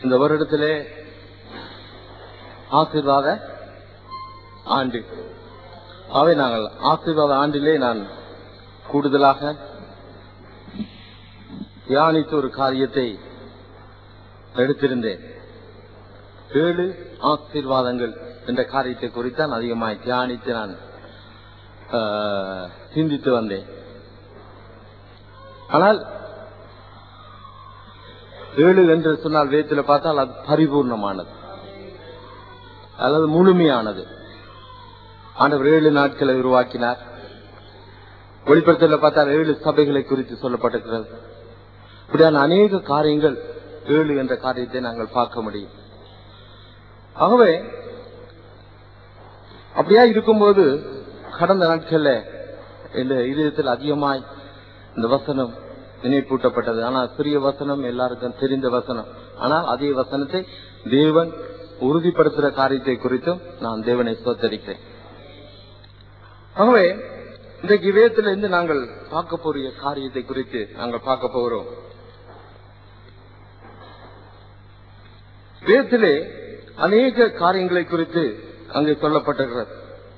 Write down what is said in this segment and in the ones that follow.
இந்த வருடத்திலே ஆசீர்வாத ஆண்டு அவை நாங்கள் ஆசீர்வாத ஆண்டிலே நான் கூடுதலாக தியானித்த ஒரு காரியத்தை எடுத்திருந்தேன் ஏழு ஆசீர்வாதங்கள் என்ற காரியத்தை குறித்தான் அதிகமாய் தியானித்து நான் ஆஹ், சிந்தித்து வந்தேன் ஆனால் ஏழு என்று சொன்னால் வேதத்தில் பார்த்தால் அது பரிபூர்ணமானது அல்லது முழுமையானது ஆண்டவர் ஏழு நாட்களை உருவாக்கினார் வெளிப்படுத்தல பார்த்தால் ஏழு சபைகளை குறித்து சொல்லப்பட்டிருக்கிறது இப்படியான அநேக காரியங்கள் ஏழு என்ற காரியத்தை நாங்கள் பார்க்க முடியும் ஆகவே அப்படியா இருக்கும்போது கடந்த நாட்கள்ல இந்த இதயத்தில் அதிகமாய் இந்த வசனம் நினைப்பூட்டப்பட்டது ஆனால் சிறிய வசனம் எல்லாருக்கும் தெரிந்த வசனம் ஆனால் அதே வசனத்தை தேவன் உறுதிப்படுத்துகிற காரியத்தை குறித்தும் நான் தேவனை சோத்தரிக்கிறேன் ஆகவே இன்றைக்கு வேதத்துல இருந்து நாங்கள் பார்க்க போறிய காரியத்தை குறித்து நாங்கள் பார்க்க போகிறோம் வேதத்திலே அநேக காரியங்களை குறித்து அங்கே சொல்லப்பட்டிருக்கிறது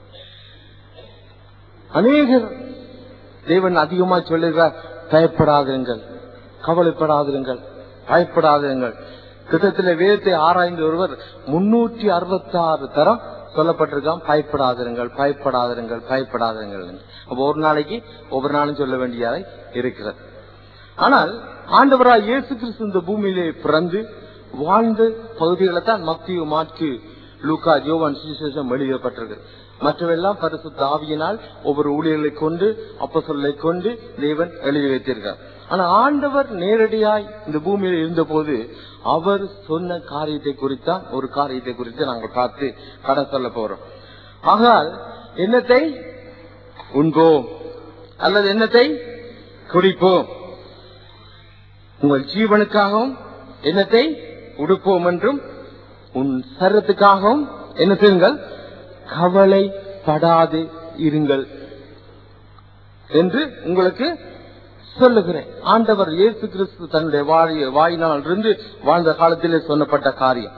அநேகர் தேவன் அதிகமாக சொல்லுகிறார் பயப்படாதிருங்கள் கவலைப்படாதிருங்கள் பயப்படாதிருங்கள் கிட்டத்திலே வேதத்தை ஆராய்ந்து ஒருவர் முன்னூற்றி அறுபத்தி ஆறு தரம் சொல்லப்பட்டிருக்கான் பயப்படாதிருங்கள் பயப்படாதிருங்கள் பயப்படாதிருங்கள் என்று. அப்ப ஒரு நாளைக்கு ஒவ்வொரு நாளும் சொல்ல வேண்டியதை இருக்கிறது ஆனால் ஆண்டவராய் இயேசு கிறிஸ்து இந்த பூமியிலே பிறந்து வாழ்ந்த பகுதிகளை தான் மத்திய மாற்கு லூக்கா யோவான் சுவிசேஷம் எழுதப்பட்டிருக்கு மற்றவெல்லாம் பரிசுத்த ஆவியினால் ஒவ்வொரு ஊழியர்களை கொண்டு அப்போஸ்தலர்களை கொண்டு தேவன் எழுதி வைத்திருக்கார் ஆனா ஆண்டவர் நேரடியாய் இந்த பூமியில் இருந்தபோது அவர் சொன்ன காரியத்தை குறித்தான் ஒரு காரியத்தை குறித்து நாங்கள் பார்த்து கடன் சொல்ல போறோம் ஆகால் என்னத்தை உண்போம் அல்லது என்னத்தை குடிப்போம் உங்கள் ஜீவனுக்காகவும் என்னத்தை உடுப்போம் என்றும் உன் சரத்துக்காகவும் என்ன செய்யுங்கள் கவலைப்படாது இருங்கள் என்று உங்களுக்கு சொல்லுகிறேன் ஆண்டவர் இயேசு கிறிஸ்து தன்னுடைய வாழி வாயினால் இருந்து வாழ்ந்த காலத்திலே சொன்னப்பட்ட காரியம்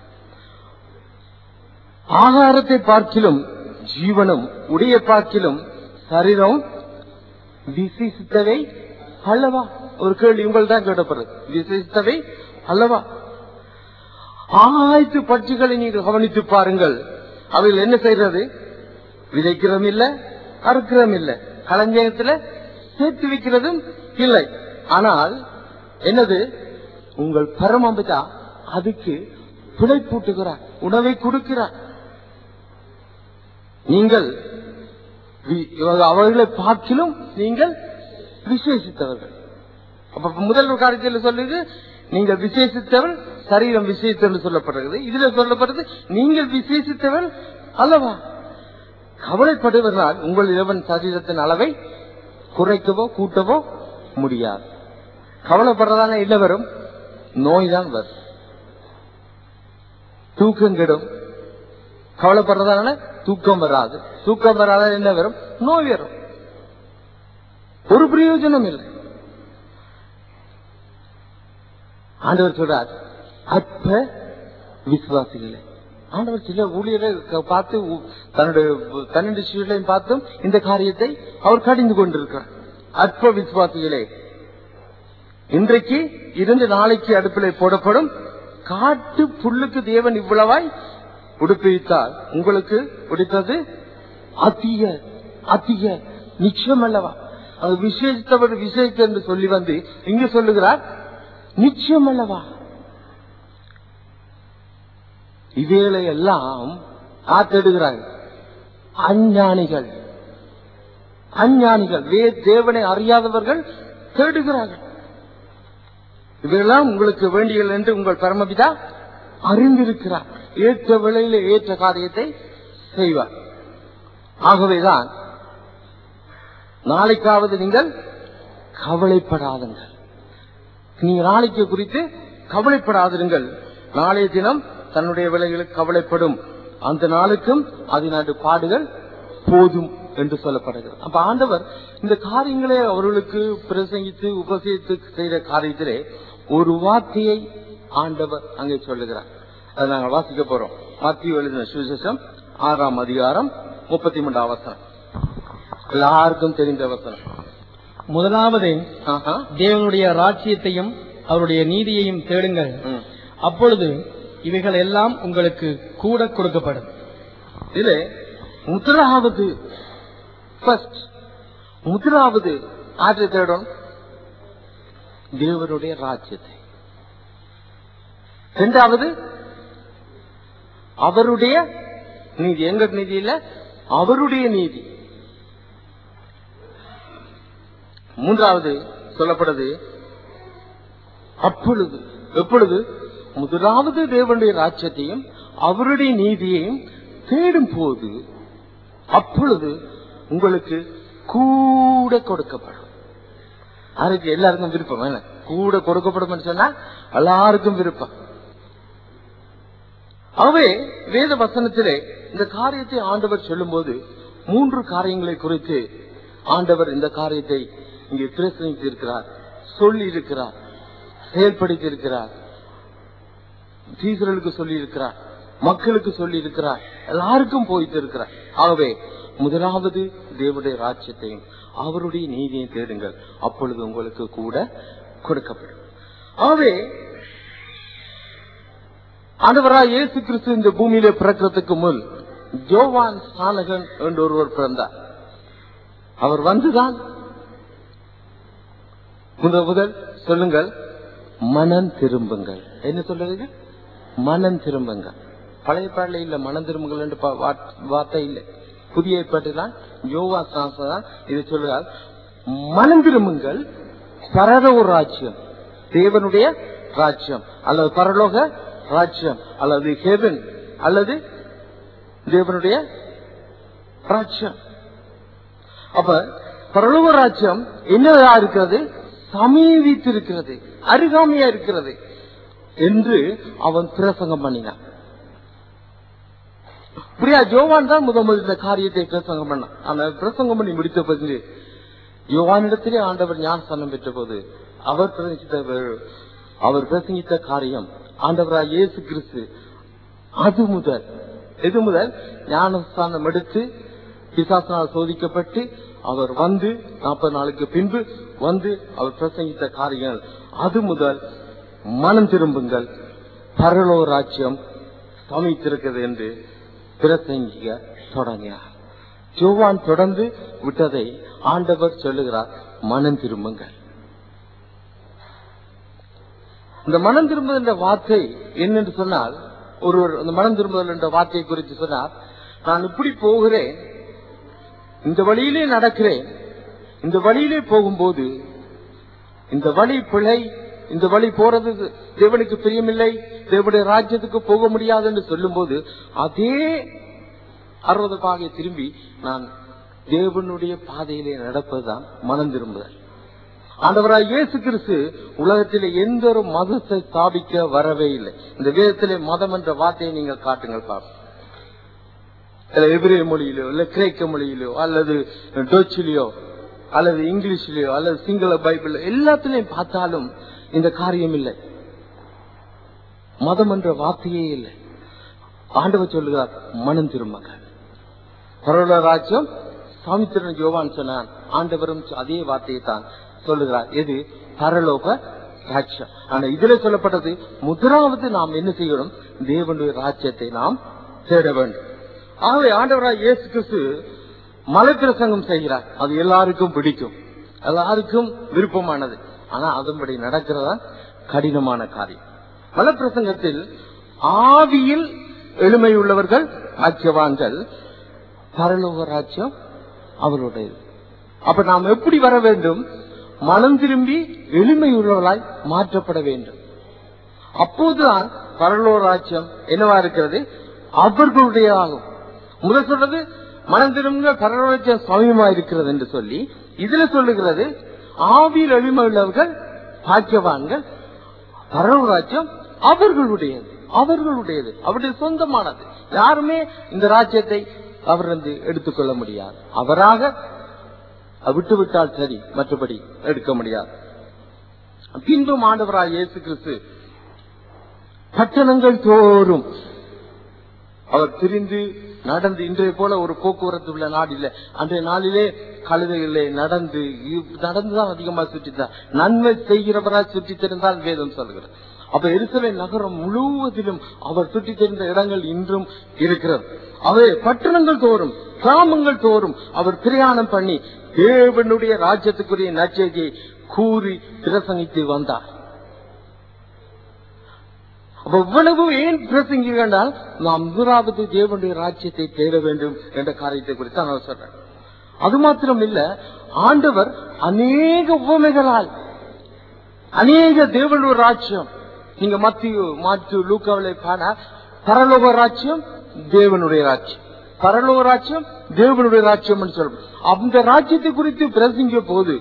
ஆகாரத்தை பார்க்கிலும் ஜீவனும் உடைய பார்க்கிலும் சரீரம் விசேஷித்தவை அல்லவா ஒரு கேள்வி உங்கள் தான் கேட்டப்படுறது விசேஷித்தவை அல்லவா ஆயிரத்து பட்சிகளை நீங்கள் கவனித்து பாருங்கள் அவைகள் என்ன செய்யறது விதைக்கிறதும் இல்ல அறுக்கிறதும் இல்ல களஞ்சியத்துல சேர்த்து வைக்கிறதும் இல்லை ஆனால் என்னது உங்கள் பரமபிதா அதுக்கு பிழைப்பூட்டுகிறார் உணவை கொடுக்கிறார் நீங்கள் வி- இவங்க அவர்களை பார்க்கிலும் நீங்கள் விசேஷித்தவர்கள் அப்ப முதல் காரியத்தில் சொல்லுது நீங்கள் விசேஷித்தவள் சரீரம் விசேஷித்தவள் சொல்லப்படுகிறது இதுல சொல்லப்படுறது நீங்கள் விசேஷித்தவள் அல்லவா கவலைப்படுவதனால் உங்கள் இளவன் சரீரத்தின் அளவை குறைக்கவோ கூட்டவோ முடியாது கவலைப்படுறதான என்ன வரும் நோய் தான் வரும் தூக்கம் கெடும் கவலைப்படுறதான தூக்கம் வராது தூக்கம் வராத என்ன வரும் நோய் வரும் ஒரு பிரயோஜனம் இல்லை ஆண்டவர் சொல்றார் அற்ப விசுவாசிகளே ஆண்டவர் சில ஊழியரை க- பார்த்து உ- தன்னுடைய பன்னெண்டு சீர்களையும் பார்த்தும் இந்த காரியத்தை அவர் கடிந்து கொண்டிருக்கிறார் அற்ப விசுவாசிகளே இன்றைக்கு இருந்து நாளைக்கு அடுப்பிலே போடப்படும் காட்டு புல்லுக்கு தேவன் இவ்வளவாய் உடுப்பித்தால் உங்களுக்கு உடுத்தது அதிக அதிக நிச்சயம் அல்லவா அது விசேஷத்தவர் விசேஷ என்று சொல்லி வந்து இங்க சொல்லுகிறார் நிச்சயம் அல்லவா இவைகளை எல்லாம் ஆத்தெடுகிறாங்க அஞ்ஞானிகள் அஞ்ஞானிகள் வே தேவனை அறியாதவர்கள் தேடுகிறார்கள் இவையெல்லாம் உங்களுக்கு வேண்டியது என்று உங்கள் பரமபிதா அறிந்திருக்கிறார் ஏற்ற விலையில ஏற்ற காரியத்தை செய்வார் ஆகவேதான் நாளைக்காவது நீங்கள் கவலைப்படாதுங்கள் நீங்க நாளைக்கு குறித்து கவலைப்படாதிருங்கள் நாளைய தினம் தன்னுடைய விலைகளுக்கு கவலைப்படும் அந்த நாளுக்கும் அதனாடு பாடுகள் போதும் என்று சொல்லப்படுகிறது அப்ப ஆண்டவர் இந்த காரியங்களை அவர்களுக்கு பிரசங்கித்து உபசரித்து செய்த காரியத்திலே ஒரு வார்த்தையை ஆண்டவர் அங்கே சொல்லுகிறார் அதை நாங்கள் வாசிக்க போறோம் மத்திய எழுதின சுவிசேஷம் ஆறாம் அதிகாரம் முப்பத்தி மூன்றாம் வசனம் எல்லாருக்கும் தெரிந்த வசனம் முதலாவது ஆஹா. தேவனுடைய ராஜ்யத்தையும் அவருடைய நீதியையும் தேடுங்கள் ம். அப்பொழுது இவைகள் எல்லாம் உங்களுக்கு கூட கொடுக்கப்படும் இதிலே முதலாவது ஃபர்ஸ்ட் முதலாவது ஆற்றை தேடும் தேவனுடைய ராஜ்யத்தை இரண்டாவது அவருடைய நீதி எங்க நீதி இல்ல அவருடைய நீதி மூன்றாவது சொல்லப்படுது அப்பொழுது எப்பொழுது முதலாவது தேவனுடைய ராஜ்யத்தையும் அவருடைய நீதியையும் தேடும் போது அப்பொழுது உங்களுக்கு கூட கொடுக்கப்படும் அதுக்கு எல்லாருக்கும் விருப்பம் என்ன கூட கொடுக்கப்படும் சொன்னா எல்லாருக்கும் விருப்பம் ஆகவே வேத வசனத்திலே இந்த காரியத்தை ஆண்டவர் சொல்லும்போது மூன்று காரியங்களை குறித்து ஆண்டவர் இந்த காரியத்தை இங்கே பிரசனித்து இருக்கிறார் சொல்லி இருக்கிறார் செயல்படுத்தி இருக்கிறார் சீசர்களுக்கு சொல்லி இருக்கிறார் மக்களுக்கு சொல்லி இருக்கிறார் எல்லாருக்கும் போயிட்டு இருக்கிறார் ஆகவே முதலாவது தேவனுடைய ராஜ்யத்தையும் அவருடைய நீதியையும் தேடுங்கள் அப்பொழுது உங்களுக்கு கூட கொடுக்கப்படும் ஆகவே ஆண்டவராய் இயேசு கிறிஸ்து இந்த பூமியில பிறக்கிறதுக்கு முன் ஜோவான் ஸ்நானகன் என்று ஒருவர் பிறந்தார் அவர் வந்துதான் முதல் முதல் சொல்லுங்கள் மனம் திரும்புங்கள் என்ன சொல்லுங்க மனம் திரும்புங்கள் பழைய பாடல இல்ல மனம் திரும்புங்கள் என்று பா- வார்த்- வார்த்தை இல்லை புதிய ஏற்பாட்டில் தான் யோவா சாஸ்திரம் தான் இதை சொல்லுகிறார் மனம் திரும்புங்கள் பரலோக ராஜ்யம் தேவனுடைய ராஜ்யம் அல்லது பரலோக ராஜ்யம் அல்லது ஹெவன் அல்லது தேவனுடைய ராஜ்யம் அப்ப பரலோக ராஜ்யம் என்னதா இருக்கிறது சமீபித்திருக்கிறது அருகாமையா இருக்கிறது என்று அவன் பிரசங்கம் பண்ணினான் பிரியா ஜோவான் தான் முத முதல் இந்த காரியத்தை பிரசங்கம் பண்ணான் ஆனா பிரசங்கம் பண்ணி முடித்த பிறகு யோவானிடத்திலே ஆண்டவர் ஞானஸ்தானம் பெற்ற போது அவர் பிரசங்கித்த அவர் பிரசங்கித்த காரியம் ஆண்டவராய் இயேசு கிறிஸ்து அது முதல் எது முதல் ஞானஸ்தானம் எடுத்து பிசாசனால் சோதிக்கப்பட்டு அவர் வந்து நாற்பது நாளுக்கு பின்பு வந்து அவர் பிரசங்கித்த காரியங்கள் அது முதல் மனம் திரும்புங்கள் பரலோ ராஜ்யம் சமைத்திருக்கிறது என்று பிரசங்கிக்க தொடங்கினார் ஜோவான் தொடர்ந்து விட்டதை ஆண்டவர் சொல்லுகிறார் மனம் திரும்புங்கள் இந்த மனம் திரும்புதல் என்ற வார்த்தை என்னென்று சொன்னால் ஒருவர் அந்த மனம் திரும்புதல் என்ற வார்த்தையை குறித்து சொன்னார் நான் இப்படி போகிறேன் இந்த வழியிலே நடக்கிறேன் இந்த வழியிலே போகும்போது இந்த வழி பிழை இந்த வழி போறது தேவனுக்கு பிரியமில்லை தேவனுடைய ராஜ்யத்துக்கு போக முடியாது என்று சொல்லும்போது அதே அறுபது பாகை திரும்பி நான் தேவனுடைய பாதையிலே நடப்பதுதான் மனம் திரும்புதல் ஆண்டவராய் இயேசு கிறிஸ்து உலகத்திலே எந்த ஒரு மதத்தை ஸ்தாபிக்க வரவே இல்லை இந்த வேதத்திலே மதம் என்ற வார்த்தையை நீங்கள் காட்டுங்கள் பாப்போம் இல்ல எபிரேய மொழியிலோ இல்ல கிரேக்க மொழியிலோ அல்லது டோச்சிலேயோ அல்லது இங்கிலீஷ்லயோ அல்லது சிங்கள பைபிள் எல்லாத்திலையும் பார்த்தாலும் இந்த காரியம் இல்லை மதம் என்ற வார்த்தையே இல்லை ஆண்டவர் சொல்லுகிறார் மனம் திரும்புங்கள் பரவல ராஜ்யம் சாமித்திரன் யோவான் சொன்னான் ஆண்டவரும் அதே வார்த்தையை தான் சொல்லுகிறார் எது பரலோக ராஜ்யம் ஆனா இதுல சொல்லப்பட்டது முதலாவது நாம் என்ன செய்யணும் தேவனுடைய ராஜ்யத்தை நாம் தேட வேண்டும் ஆகவே ஆண்டவராய் இயேசு கிறிஸ்து மலை பிரசங்கம் செய்கிறார் அது எல்லாருக்கும் பிடிக்கும் எல்லாருக்கும் விருப்பமானது ஆனா அதன்படி நடக்கிறதா கடினமான காரியம் மலை பிரசங்கத்தில் ஆவியில் எளிமையுள்ளவர்கள் ராஜ்யவான்கள் பரலோக ராஜ்யம் அவருடையது அப்ப நாம் எப்படி வர வேண்டும் மனம் திரும்பி எளிமையுள்ளவர்களாய் மாற்றப்பட வேண்டும் அப்போதுதான் பரலோக ராஜ்யம் என்னவா இருக்கிறது அவர்களுடைய ஆகும் முதல் சொல்றது மனம் திரும்ப பரலோகம் சமயமா இருக்கிறது என்று சொல்லி இதுல சொல்லுகிறது ஆவியில் எளிமை உள்ளவர்கள் பாக்கியவான்கள் பரலோராஜ்யம் அவர்களுடையது அவர்களுடையது அவருடைய சொந்தமானது யாருமே இந்த ராஜ்யத்தை அவர் வந்து எடுத்துக்கொள்ள முடியாது அவராக விட்டு விட்டால் சரி மற்றபடி எடுக்க முடியாது பின்பும் ஆண்டவராய் இயேசு கிறிஸ்து பட்டணங்கள் தோறும் அவர் திரிந்து நடந்து இன்றைய போல ஒரு போக்குவரத்து உள்ள நாடு இல்லை அன்றைய நாளிலே கழுதைகளே நடந்து இ- நடந்துதான் அதிகமா சுற்றித்தான் நன்மை செய்கிறவராய் சுற்றி தெரிந்தால் வேதம் சொல்கிறது அப்ப எருசலேம் நகரம் முழுவதிலும் அவர் சுற்றி தெரிந்த இடங்கள் இன்றும் இருக்கிறது அவை பட்டணங்கள் தோறும் கிராமங்கள் தோறும் அவர் பிரயாணம் பண்ணி தேவனுடைய ராஜ்யத்துக்குரிய நற்செய்தியை கூறி பிரசங்கித்து வந்தார் அப்ப இவ்வளவு ஏன் பிரசங்கி என்றால் நாம் முதலாவது தேவனுடைய ராஜ்யத்தை தேட வேண்டும் என்ற காரியத்தை குறித்து நான் சொல்றேன் அது மாத்திரம் இல்ல ஆண்டவர் அநேக உவமைகளால் அநேக தேவனுடைய ராஜ்யம் நீங்க மத்திய மாற்று லூக்காவிலே பாட பரலோக ராஜ்யம் தேவனுடைய ராஜ்யம் பரலோக ராஜ்யம் தேவனுடைய ராஜ்யம் சொல்றோம் அந்த ராஜ்யத்தை குறித்து பிரசங்கிய போது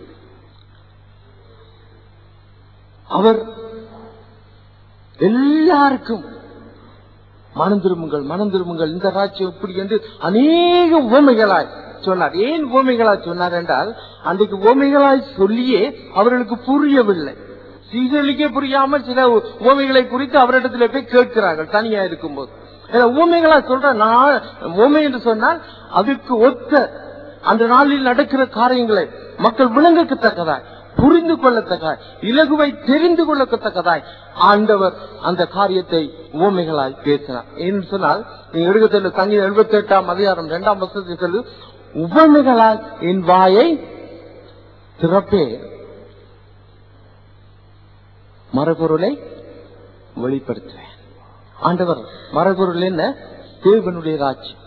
அவர் எல்லாருக்கும் மனம் திரும்புங்கள் மனம் திரும்புங்கள் இந்த ராஜ்யம் இப்படி என்று அநேக உவமைகளாய் சொன்னார் ஏன் உவமைகளாய் சொன்னார் என்றால் அன்றைக்கு உவமைகளாய் சொல்லியே அவர்களுக்கு புரியவில்லை சீசலுக்கே புரியாமல் சில உவமைகளை குறித்து அவரிடத்தில் போய் கேட்கிறார்கள் தனியா இருக்கும்போது ஏன்னா உவமைகளா சொல்ற நான் உவமை என்று சொன்னால் அதுக்கு ஒத்த அந்த நாளில் நடக்கிற காரியங்களை மக்கள் விளங்கத்தக்கதாய் புரிந்து கொள்ளத்தக்காய் இலகுவை தெரிந்து கொள்ளத்தக்கதாய் ஆண்டவர் அந்த காரியத்தை உவமைகளாய் பேசினார் என்று சொன்னால் நீங்க எடுக்கத்துல தங்கி எழுபத்தி எட்டாம் அதிகாரம் இரண்டாம் வருஷத்தில் சொல்லு உவமைகளால் என் வாயை திறப்பே மரபொருளை வெளிப்படுத்துவேன் ஆண்டவர் மரபொருள் என்ன தேவனுடைய ராஜ்யம்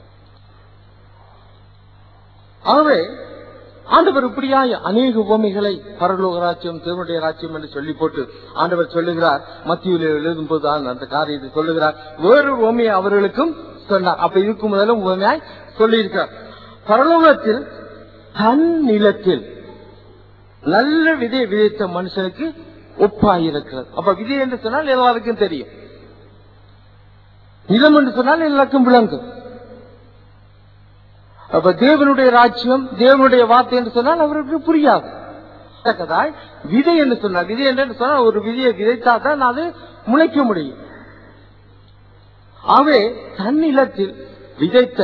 ஆகவே ஆண்டவர் இப்படியாய் அநேக உவமைகளை பரலோக ராஜ்யம் தேவனுடைய ராஜ்யம் என்று சொல்லி போட்டு ஆண்டவர் சொல்லுகிறார் மத்தியில் எழுதும் போது அந்த காரியத்தை சொல்லுகிறார் வேறு உவமையை அவர்களுக்கும் சொன்னார் அப்ப இதுக்கு முதல்ல உவமையாய் சொல்லியிருக்கார் பரலோகத்தில் தன் நிலத்தில் நல்ல விதை விதைத்த மனுஷனுக்கு ஒப்பாயிருக்கிறது அப்ப விதை என்று சொன்னால் எல்லாருக்கும் தெரியும் நிலம் என்று சொன்னால் எல்லாருக்கும் விளங்கும் அப்ப தேவனுடைய ராஜ்யம் தேவனுடைய வார்த்தை என்று சொன்னால் அவருக்கு புரியாது தக்கதாய் விதை என்று சொன்னால் விதை என்று சொன்னால் ஒரு விதையை விதைத்தா தான் அது முளைக்க முடியும் ஆகவே தன்னிலத்தில் விதைத்த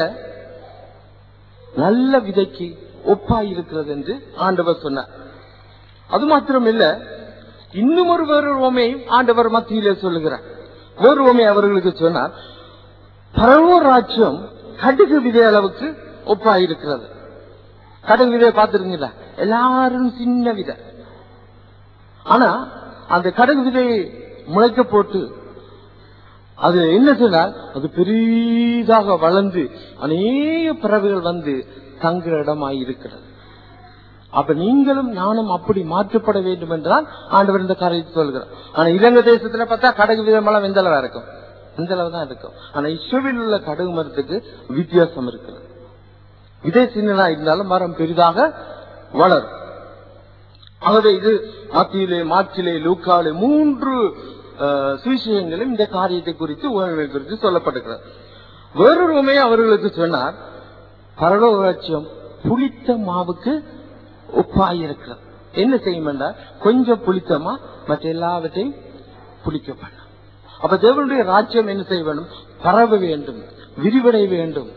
நல்ல விதைக்கு ஒப்பாய் இருக்கிறது என்று ஆண்டவர் சொன்னார் அது மாத்திரம் இல்ல இன்னும் ஒரு வேறு உமையும் ஆண்டவர் மத்தியிலே சொல்லுகிறார் வேறு உமை அவர்களுக்கு சொன்னார் பரவ ராஜ்யம் கடுகு விதை அளவுக்கு ஒப்பாயிருக்கிறது கடுகு விதையை பார்த்திருக்கீங்களா எல்லாரும் சின்ன விதை ஆனா அந்த கடுகு விதையை முளைக்க போட்டு அது என்ன சொன்னால் அது பெரிதாக வளர்ந்து அநேக பறவைகள் வந்து தங்குற இடமாய் இருக்கிறது அப்ப நீங்களும் நானும் அப்படி மாற்றப்பட வேண்டும் என்றால் ஆண்டவர் இந்த காரியத்தை சொல்கிறார் ஆனா இலங்கை தேசத்துல பார்த்தா கடுகு விதமெல்லாம் எந்த அளவா இருக்கும் இந்த அளவு தான் இருக்கும் ஆனா இஸ்ரோவில் உள்ள கடுகு மரத்துக்கு வித்தியாசம் இருக்கிறது இதே சின்னதா இருந்தாலும் மரம் பெரிதாக வளரும் ஆகவே இது மாத்தியிலே மாற்றிலே லூக்காவிலே மூன்று அஹ், சுவிசேஷங்களும் இந்த காரியத்தை குறித்து உணவை குறித்து சொல்லப்பட்டிருக்கிறது வேறொரு உண்மையை அவர்களுக்கு சொன்னார் பரலோகராட்சியம் புளித்த மாவுக்கு ஒப்பாயிருக்கிறது என்ன செய்யும் என்றால் கொஞ்சம் புளித்தமா மற்ற எல்லாவற்றையும் புளிக்க பண்ணும் அப்ப தேவனுடைய ராஜ்யம் என்ன செய்ய வேண்டும் பரவ வேண்டும் விரிவடைய வேண்டும்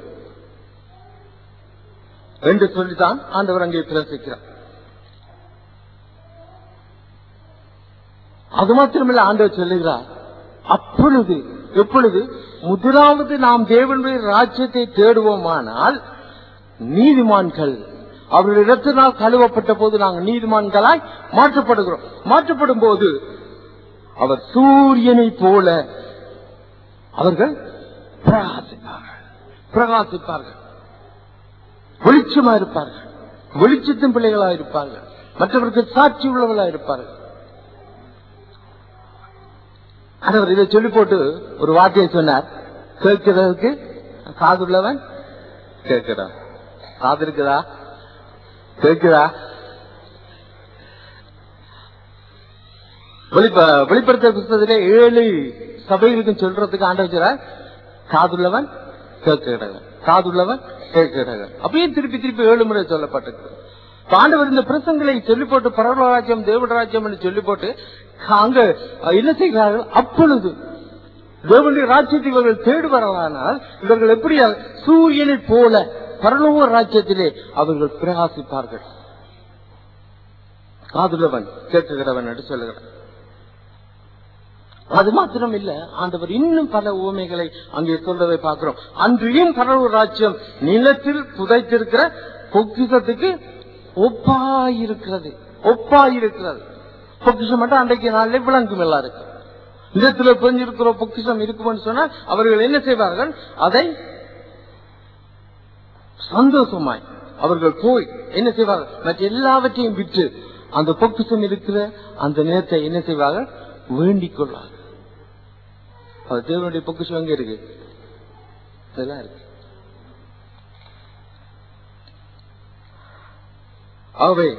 என்று சொல்லித்தான் ஆண்டவர் அங்கே பிரசிக்கிறார் அது மாத்திரமல்ல ஆண்டவர் சொல்லுகிறார் அப்பொழுது எப்பொழுது முதலாவது நாம் தேவனுடைய ராஜ்யத்தை தேடுவோமானால் நீதிமான்கள் அவர்கள் இடத்தினால் கழுவப்பட்ட போது நாங்கள் நீதிமான்களாய் மாற்றப்படுகிறோம் மாற்றப்படும் போது அவர் சூரியனை போல அவர்கள் பிரகாசிப்பார்கள் பிரகாசிப்பார்கள் வெளிச்சமா இருப்பார்கள் வெளிச்சத்தின் பிள்ளைகளா இருப்பார்கள் மற்றவருக்கு சாட்சி உள்ளவர்களா இருப்பார்கள் ஆண்டவர் இதை சொல்லி போட்டு ஒரு வார்த்தையை சொன்னார் கேட்கிறதுக்கு காதுள்ளவன் கேட்கிறான் காது இருக்குதா கேட்குதா வெளிப்ப வெளிப்படுத்த புத்தகத்திலே ஏழு சபைகளுக்கும் சொல்றதுக்கு ஆண்டவர் காதுள்ளவன் கேட்கிறவன் காதுள்ளவன் கேட்கிறவன் அப்படியே திருப்பி திருப்பி ஏழு முறை சொல்லப்பட்டிருக்கு ஆண்டவர் இந்த பிரசங்களை சொல்லி போட்டு பரவராஜ்யம் தேவராஜ்யம் என்று சொல்லி போட்டு அங்க என்ன செய்கிறார்கள் அப்பொழுது தேவனுடைய ராஜ்யத்தை இவர்கள் தேடுவார்களானால் இவர்கள் எப்படி சூரியனை போல பரலோக ராஜ்யத்திலே அவர்கள் பிரகாசிப்பார்கள் காதுள்ளவன் கேட்கிறவன் என்று சொல்லுகிறான் அது மாத்திரம் இல்ல ஆண்டவர் இன்னும் பல உவமைகளை அங்கே சொல்றதை பார்க்கிறோம் அன்றையும் பரவு ராஜ்யம் நிலத்தில் புதைத்திருக்கிற பொக்கிசத்துக்கு ஒப்பாயிருக்கிறது ஒப்பாயிருக்கிறது பொக்கிஷம் மட்டும் அன்றைக்கு நாளிலே விளங்கும் எல்லாருக்கும் நிலத்துல பெஞ்சிருக்கிற பொக்கிஷம் இருக்கும்னு சொன்னால் அவர்கள் என்ன செய்வார்கள் அதை சந்தோஷமாய் அவர்கள் போய் என்ன செய்வார்கள் மற்ற எல்லாவற்றையும் விட்டு அந்த பொக்கிஷம் இருக்கிற அந்த நேரத்தை என்ன செய்வார்கள் வேண்டிக் கொள்வார்கள் அது தேவனுடைய பொக்கிஷம் எங்க இருக்கு இதெல்லாம் இருக்கு ஆகவே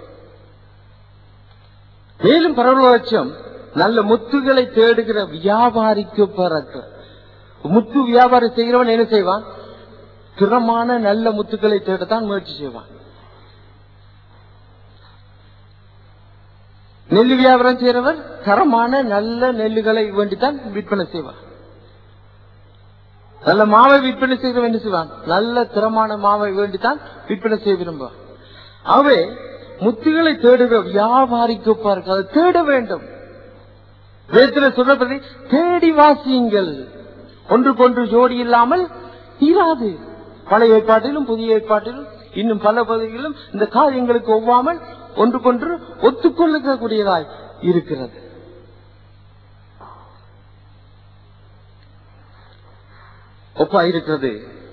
மேலும் பரவலட்சம் நல்ல முத்துகளை தேடுகிற வியாபாரிக்கு பிறக்க முத்து வியாபாரம் செய்கிறவன் என்ன செய்வான் திறமான நல்ல முத்துக்களை தேடத்தான் முயற்சி செய்வான் நெல் வியாபாரம் செய்கிறவர் தரமான நல்ல நெல்லுகளை வேண்டித்தான் விற்பனை செய்வார் நல்ல மாவை விற்பனை செய்கிறவன் என்ன செய்வான் நல்ல திறமான மாவை வேண்டித்தான் விற்பனை செய்ய விரும்புவான் அவை முத்துகளை தேடுகிற வியாபாரிக்கு பாருங்க அதை தேட வேண்டும் வேதத்துல சொல்லப்படி தேடி வாசியுங்கள் ஒன்றுக்கொன்று ஜோடி இல்லாமல் தீராது பழைய ஏற்பாட்டிலும் புதிய ஏற்பாட்டிலும் இன்னும் பல பகுதிகளிலும் இந்த காரியங்களுக்கு ஒவ்வாமல் ஒன்றுக்கொன்று ஒத்துக்கொள்ளக்கூடியதாய் இருக்கிறது ஒப்பா இருக்கிறது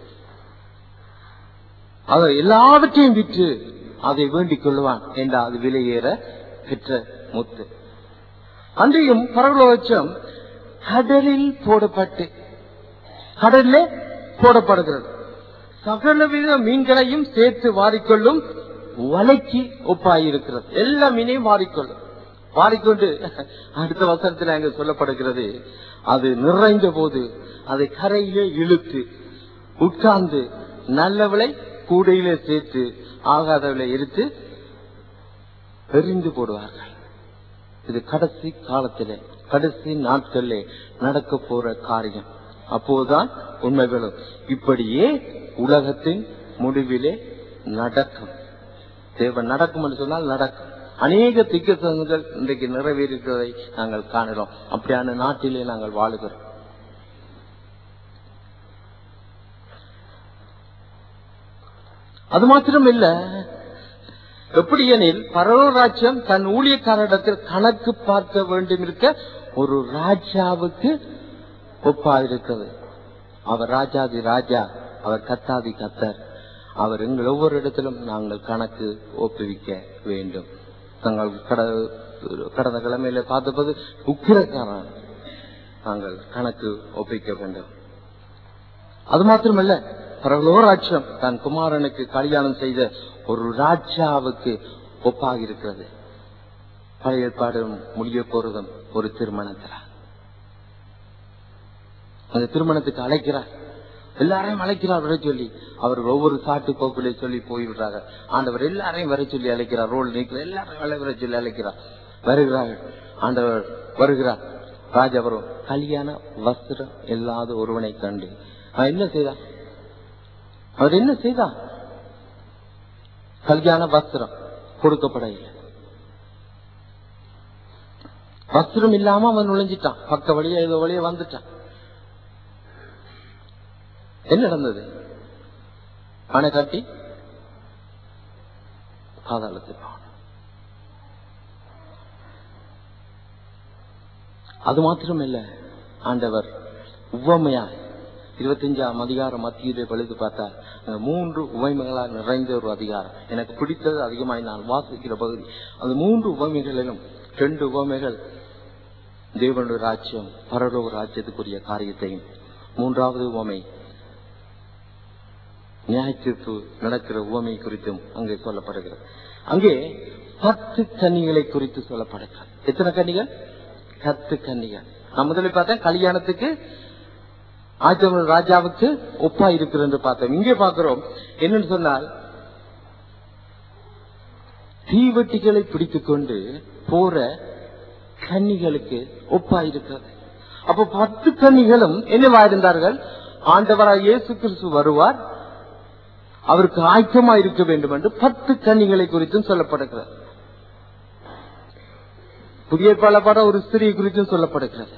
அதை எல்லாவற்றையும் விற்று அதை வேண்டிக் கொள்வான் என்ற அது விலையேற பெற்ற முத்து அன்றையும் பரவலோச்சம் கடலில் போடப்பட்டு கடலிலே போடப்படுகிறது சகலவித மீன்களையும் சேர்த்து வாரிக்கொள்ளும் வலைக்கு ஒப்பாயிருக்கிறது எல்லா மீனையும் வாரிக்கொள்ளும் வாரிக்கொண்டு அடுத்த வசனத்தில் அங்கு சொல்லப்படுகிறது அது நிறைந்த போது அதை கரையிலே இழுத்து உட்கார்ந்து நல்லவளை கூடையிலே சேர்த்து ஆகாதவளை எடுத்து எறிந்து போடுவார்கள் இது கடைசி காலத்திலே கடைசி நாட்களிலே நடக்க போற காரியம் அப்போதுதான் உண்மைகளும் இப்படியே உலகத்தின் முடிவிலே நடக்கும் தேவன் நடக்கும் என்று சொன்னால் நடக்கும் அநேக திக்கசங்கள் இன்றைக்கு நிறைவேறுகிறதை நாங்கள் காணுகிறோம் அப்படியான நாட்டிலே நாங்கள் வாழுகிறோம் அது மாத்திரம் இல்ல எப்படி எனில் பரவராஜ்யம் தன் ஊழியக்காரரிடத்தில் கணக்கு பார்க்க வேண்டும் இருக்க ஒரு ராஜாவுக்கு ஒப்பாயிருக்கிறது அவர் ராஜாதி ராஜா அவர் கத்தாதி கத்தர் அவர் எங்கள் ஒவ்வொரு இடத்திலும் நாங்கள் கணக்கு ஒப்புவிக்க வேண்டும் நாங்கள் கட- கடந்த கிழமையில பார்த்தபோது உக்கிரக்காரன் நாங்கள் கணக்கு ஒப்பிக்க வேண்டும் அது மாத்திரமல்ல பரவலோ ராஜ்யம் தன் குமாரனுக்கு கல்யாணம் செய்த ஒரு ராஜாவுக்கு ஒப்பாக இருக்கிறது பழைய ஏற்பாடும் முடிய போறதும் ஒரு திருமணத்தில் அந்த திருமணத்துக்கு அழைக்கிறார் எல்லாரையும் அழைக்கிறார் வர சொல்லி அவர் ஒவ்வொரு சாட்டு போக்குலே சொல்லி போய்விடுறாங்க ஆண்டவர் எல்லாரையும் வர சொல்லி அழைக்கிறார் ரோல் நீக்கிற எல்லாரையும் வர சொல்லி அழைக்கிறார் வருகிறார்கள் ஆண்டவர் வருகிறார் ராஜா வரும் கல்யாண வஸ்திரம் இல்லாத ஒருவனை கண்டு அவன் என்ன செய்தான் அவர் என்ன செய்தான் கல்யாண வஸ்திரம் கொடுக்கப்படவில்லை வஸ்திரம் இல்லாம அவன் நுழைஞ்சிட்டான் பக்க வழியா ஏதோ வழியா வந்துட்டான் என்ன நடந்தது அணை கட்டி பாதாளத்தில் போனான். அது மாத்திரம் இல்ல ஆண்டவர் உவமையா இருபத்தஞ்சாம் அதிகாரம் மத்தியிலே பழுது பார்த்தா அங்க மூன்று உவமைகளால் நிறைந்த ஒரு அதிகாரம் எனக்கு பிடித்தது அதிகமாய் நான் வாசிக்கிற பகுதி அந்த மூன்று உவமைகளிலும் ரெண்டு உவமைகள் தேவனுடைய ராஜ்யம் பரலோக ராஜ்யத்துக்குரிய காரியத்தையும் மூன்றாவது உவமை நியாயத்தீர்ப்பு நடக்கிற உவமை குறித்தும் அங்கே சொல்லப்படுகிறது அங்கே பத்து கன்னிகளை குறித்து சொல்லப்படுகிறது எத்தனை கன்னிகள் பத்து கன்னிகள் நான் முதலில் பார்த்தேன் கல்யாணத்துக்கு ஆச்சவன் ராஜாவுக்கு ஒப்பா இருக்கிறது என்று பார்த்தோம் இங்கே பார்க்கிறோம் என்னன்னு சொன்னால் தீவெட்டிகளை பிடித்துக் கொண்டு போற கன்னிகளுக்கு ஒப்பாயிருக்கிறது அப்ப பத்து கன்னிகளும் என்னவா இருந்தார்கள் ஆண்டவராய் இயேசு கிறிஸ்து வருவார் அவருக்கு ஆயத்தமா இருக்க வேண்டும் என்று பத்து கன்னிகளை குறித்தும் சொல்லப்படுகிறது புதிய பலப்பட ஒரு ஸ்திரீ குறித்தும் சொல்லப்படுகிறது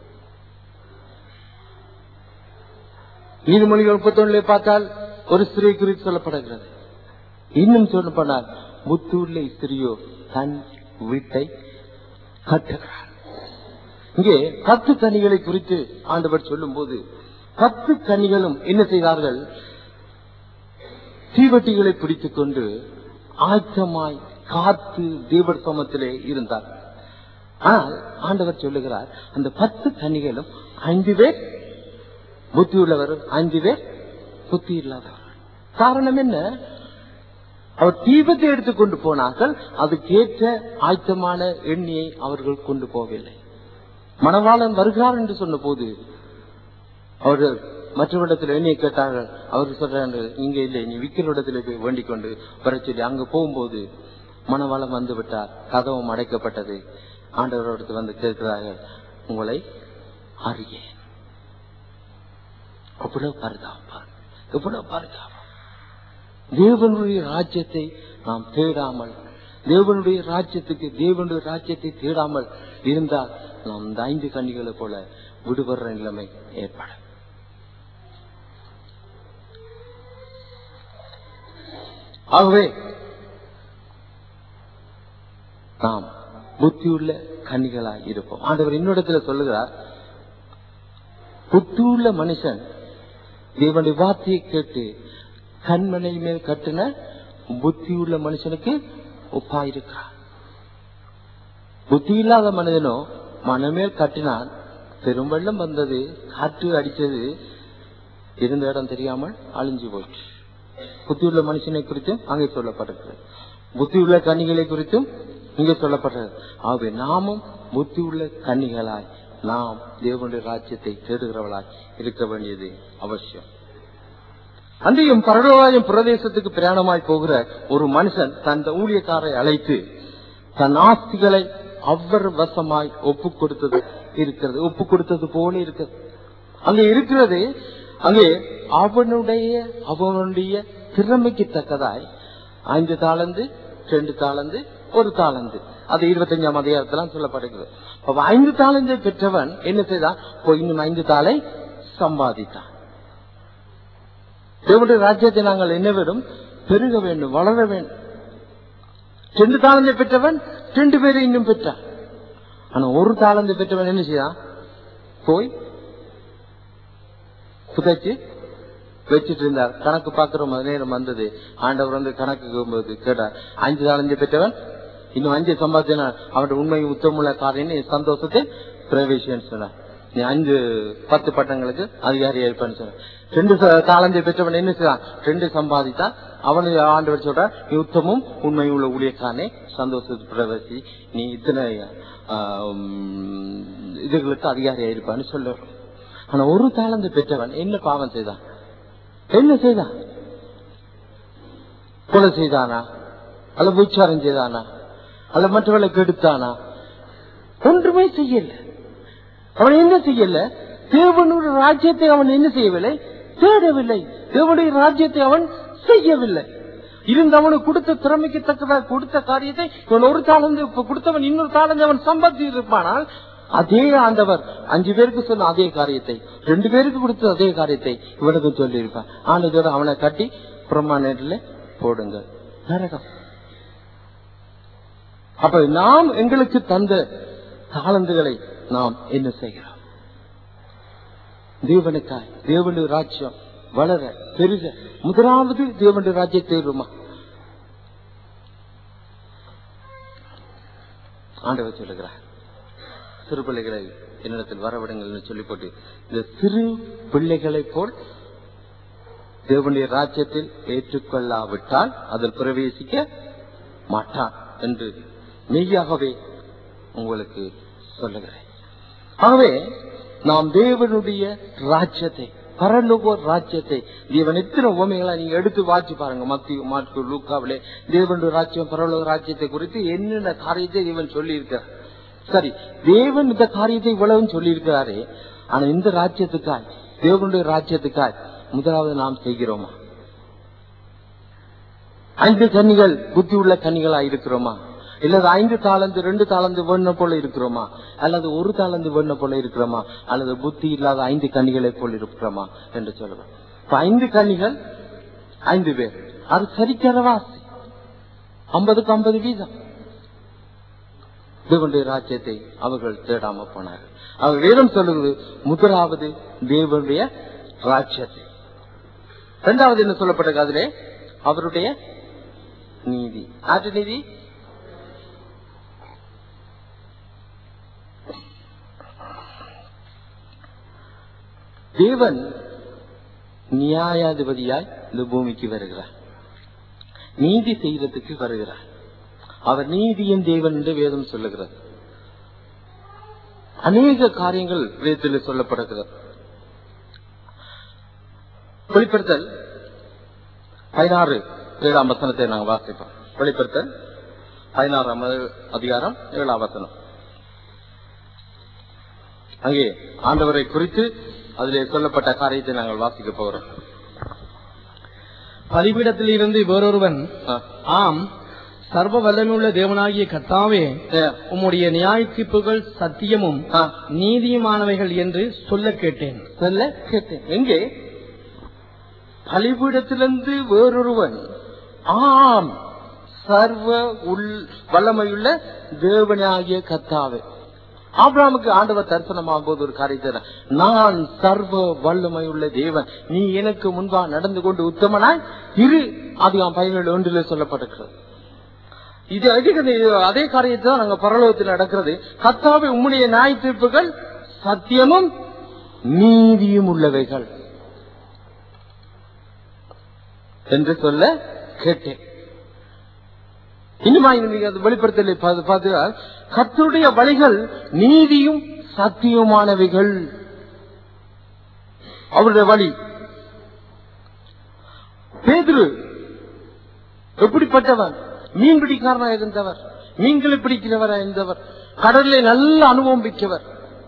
நீதிமொழிகள் முப்பத்தொன்னுல பார்த்தால் ஒரு ஸ்திரீ குறித்து சொல்லப்படுகிறது இன்னும் சொல்ல போனால் முத்தூர்ல ஸ்திரியோ தன் வீட்டை கட்டுகிறார் இங்கே பத்து கனிகளை குறித்து ஆண்டவர் சொல்லும் போது பத்து கனிகளும் என்ன செய்தார்கள் தீவட்டிகளை பிடித்துக் கொண்டு ஆயத்தமாய் காத்து தேவர் சமத்திலே இருந்தார் ஆனால் ஆண்டவர் சொல்லுகிறார் அந்த பத்து கனிகளும் ஐந்து பேர் புத்தி உள்ளவர் ஐந்து பேர் புத்தி இல்லாதவர் காரணம் என்ன அவர் தீபத்தை எடுத்துக்கொண்டு போனார்கள் அதுக்கேற்ற ஆயத்தமான எண்ணியை அவர்கள் கொண்டு போகவில்லை மணவாளன் வருகிறார் என்று சொன்ன போது அவர்கள் மற்றவரிடத்தில் எண்ணியை கேட்டார்கள் அவர் சொல்றாங்க இங்க இல்லை நீ விக்கிற இடத்துல போய் வேண்டிக் கொண்டு வர சொல்லி அங்க போகும்போது மணவாளன் வந்து விட்டார் கதவும் அடைக்கப்பட்டது ஆண்டவரோடு வந்து கேட்கிறார்கள் உங்களை அறியேன் எவ்வளவு பரிதாபம் பாருங்க. எவ்வளவு பரிதாபம் தேவனுடைய ராஜ்யத்தை நாம் தேடாமல் தேவனுடைய ராஜ்யத்துக்கு தேவனுடைய ராஜ்யத்தை தேடாமல் இருந்தால் நாம் இந்த ஐந்து கண்ணிகளை போல விடுபடுற நிலைமை ஏற்படும் ஆகவே நாம் புத்தியுள்ள கன்னிகளாய் இருப்போம் ஆண்டவர் இன்னொருத்துல சொல்லுகிறார் புத்தியுள்ள மனுஷன் தேவனுடைய வார்த்தையை கேட்டு கண்மனை மேல் கட்டின புத்தியுள்ள மனுஷனுக்கு ஒப்பாயிருக்கிறார் புத்தி இல்லாத மனிதனோ மனமேல் கட்டினான் பெரும் வெள்ளம் வந்தது காற்று அடித்தது இருந்த இடம் தெரியாமல் அழிஞ்சு போயிற்று புத்தியுள்ள மனுஷனை குறித்தும் அங்கே சொல்லப்பட்டிருக்கிறது புத்தியுள்ள கன்னிகளை குறித்தும் இங்கே சொல்லப்பட்டது ஆகவே நாமும் புத்தியுள்ள கன்னிகளாய் நாம் தேவனுடைய ராஜ்யத்தை தேடுகிறவளாய் இருக்க வேண்டியது அவசியம் அன்றையும் பரலோகாயம் பிரதேசத்துக்கு பிரயாணமாய் போகிற ஒரு மனுஷன் தன் ஊழியக்காரை அழைத்து தன் ஆஸ்திகளை அவர் வசமாய் ஒப்பு கொடுத்தது இருக்கிறது ஒப்பு கொடுத்தது போல இருக்கிறது அங்கே இருக்கிறது அங்கே அவனுடைய அவனுடைய திறமைக்கு தக்கதாய் ஐந்து தாளந்து ரெண்டு தாளந்து ஒரு தாளந்து அது இருபத்தஞ்சாம் அதிகாரத்திலாம் சொல்லப்படுகிறது அப்ப ஐந்து தாளந்தை பெற்றவன் என்ன செய்தான் போய் இன்னும் ஐந்து தாளை சம்பாதித்தான் தேவனுடைய ராஜ்யத்தை நாங்கள் என்ன வேண்டும் பெருக வேண்டும் வளர வேண்டும் ரெண்டு தாளந்தை பெற்றவன் ரெண்டு பேரை இன்னும் பெற்றான் ஆனா ஒரு தாளந்தை பெற்றவன் என்ன செய்தான் போய் புதைச்சு வச்சிட்டு இருந்தார் கணக்கு பாக்குற நேரம் வந்தது ஆண்டவர் வந்து கணக்கு போது கேட்டார் அஞ்சு தாளந்தை பெற்றவன் இன்னும் அஞ்சு சம்பாதிச்சா அவருடைய உண்மை உத்தமுள்ள காரியம் சந்தோஷத்தை பிரவேசின்னு சொன்னார் நீ அஞ்சு பத்து பட்டங்களுக்கு அதிகாரி இருப்பேன்னு சொன்ன ரெண்டு ச- தாளந்தை பெற்றவன் என்ன செய்தான் ரெண்டு சம்பாதித்தான் அவனு ஆண்டவர் சொல்றார் நீ உத்தமும் உண்மை உள்ள ஊழியக்காரனே சந்தோஷத்தை பிரவேசி நீ இத்தனை ஆம், இதுகளுக்கு அதிகாரியா இருப்பான்னு சொல்ல ஆனா ஒரு தாளந்தை பெற்றவன் என்ன பாவம் செய்தான் என்ன செய்தான் கொலை செய்தானா அல்ல விச்சாரம் செய்தானா அல்ல மற்றவர்களை கெடுத்தானா ஒன்றுமே செய்யல அவன் என்ன செய்யல தேவனுடைய ராஜ்யத்தை அவன் என்ன செய்யவில்லை தேடவில்லை தேவனுடைய ராஜ்யத்தை அவன் செய்யவில்லை இருந்த அவனுக்கு கொடுத்த திறமைக்கு தக்கதாக கொடுத்த காரியத்தை இவன் ஒரு தாளந்து இப்ப கொடுத்தவன் இன்னொரு தாளந்து அவன் சம்பாதித்து இருப்பானால் அதே ஆண்டவர் அஞ்சு பேருக்கு சொன்ன அதே காரியத்தை ரெண்டு பேருக்கு கொடுத்த அதே காரியத்தை இவனுக்கு சொல்லி இருப்பான் ஆனதோட அவனை கட்டி பிரமாணத்துல போடுங்க நரகம் அப்ப நாம் எங்களுக்கு தந்த தாளந்துகளை நாம் என்ன செய்கிறோம் தேவனுக்காய் தேவனுடைய ராஜ்யம் வளர பெருக முதலாவது தேவனுடைய ராஜ்யத்தை தேடுமா ஆண்டவர் சொல்லுகிறார் சிறு பிள்ளைகளை என்னிடத்தில் வரவிடுங்கள் சொல்லி போட்டு இந்த சிறு பிள்ளைகளைப் போல் தேவனுடைய ராஜ்யத்தில் ஏற்றுக்கொள்ளாவிட்டால் அதில் பிரவேசிக்க மாட்டான் என்று மெய்யாகவே உங்களுக்கு சொல்லுகிறேன் ஆகவே நாம் தேவனுடைய ராஜ்யத்தை பரலோக ராஜ்யத்தை தேவன் எத்தனை உவமைகளை நீங்க எடுத்து வாசி பாருங்க மத்திய மாற்கு லூக்காவிலே தேவனுடைய ராஜ்யம் பரலோக ராஜ்யத்தை குறித்து என்னென்ன காரியத்தை தேவன் சொல்லி இருக்கிறார் சரி தேவன் இந்த காரியத்தை இவ்வளவு சொல்லி இருக்கிறாரே ஆனா இந்த ராஜ்யத்துக்காய் தேவனுடைய ராஜ்யத்துக்காய் முதலாவது நாம் செய்கிறோமா ஐந்து கன்னிகள் புத்தி உள்ள கன்னிகளா இருக்கிறோமா இல்லது ஐந்து தாளந்து ரெண்டு தாளந்து வேண போல இருக்கிறோமா அல்லது ஒரு தாளந்து வேண போல இருக்கிறோமா அல்லது புத்தி இல்லாத ஐந்து கன்னிகளை போல் இருக்கிறோமா என்று சொல்லுவேன் இப்ப ஐந்து கன்னிகள் ஐந்து பேர் அது சரிக்கரவாசி ஐம்பதுக்கு ஐம்பது வீதம் தேவனுடைய ராஜ்யத்தை அவர்கள் தேடாம போனார்கள் அவர் வேதம் சொல்லுவது முதலாவது தேவனுடைய ராஜ்யத்தை இரண்டாவது என்ன சொல்லப்பட்டது அதிலே அவருடைய நீதி ஆற்று நீதி தேவன் நியாயாதிபதியாய் இந்த பூமிக்கு வருகிறார் நீதி செய்யறதுக்கு வருகிறார் அவர் நீதியின் தேவன் என்று வேதம் சொல்லுகிறது அநேக காரியங்கள் வேதத்தில் சொல்லப்படுகிறது வெளிப்படுத்தல் பதினாறு ஏழாம் வசனத்தை நாங்கள் வாசிப்போம் வெளிப்படுத்தல் பதினாறாம் அதிகாரம் ஏழாம் வசனம் அங்கே ஆண்டவரை குறித்து அதிலே சொல்லப்பட்ட காரியத்தை நாங்கள் வாசிக்க போகிறோம் பலிபீடத்தில் இருந்து வேறொருவன் ஆ. ஆம் சர்வ வல்லமையுள்ள தேவனாகிய கர்த்தாவே ஏ, உம்முடைய நியாய தீர்ப்புகள் சத்தியமும் ஆ. நீதியுமானவைகள் என்று சொல்ல கேட்டேன் சொல்ல கேட்டேன் எங்கே பலிபீடத்திலிருந்து வேறொருவன் ஆம் சர்வ உள் வல்லமையுள்ள தேவனாகிய கத்தாவே ஆபிரகாமுக்கு ஆண்டவர் தரிசனமாகும் போது ஒரு காரியத்தை நான் சர்வ வல்லமையுள்ள தேவன் நீ எனக்கு முன்பா நடந்து கொண்டு உத்தமனாய் இரு அதிகம் பதினேழு ஒன்றிலே சொல்லப்பட்டிருக்கிறது இது அதிக அதே காரியத்தை தான் நாங்க பரலோகத்தில் நடக்கிறது கத்தாவை உம்முடைய நியாய தீர்ப்புகள் சத்தியமும் நீதியும் உள்ளவைகள் என்று சொல்ல கேட்டேன் இன்னுமா நீங்க அது வெளிப்படுத்தலை பார்த்து பார்த்தா கர்த்தருடைய வழிகள் நீதியும் சத்தியமானவைகள் அவருடைய வழி பேதுரு எப்படிப்பட்டவர் மீன் பிடிக்காரனா இருந்தவர் மீன்களை பிடிக்கிறவரா இருந்தவர் கடலிலே நல்ல அனுபவம் மிக்கவர்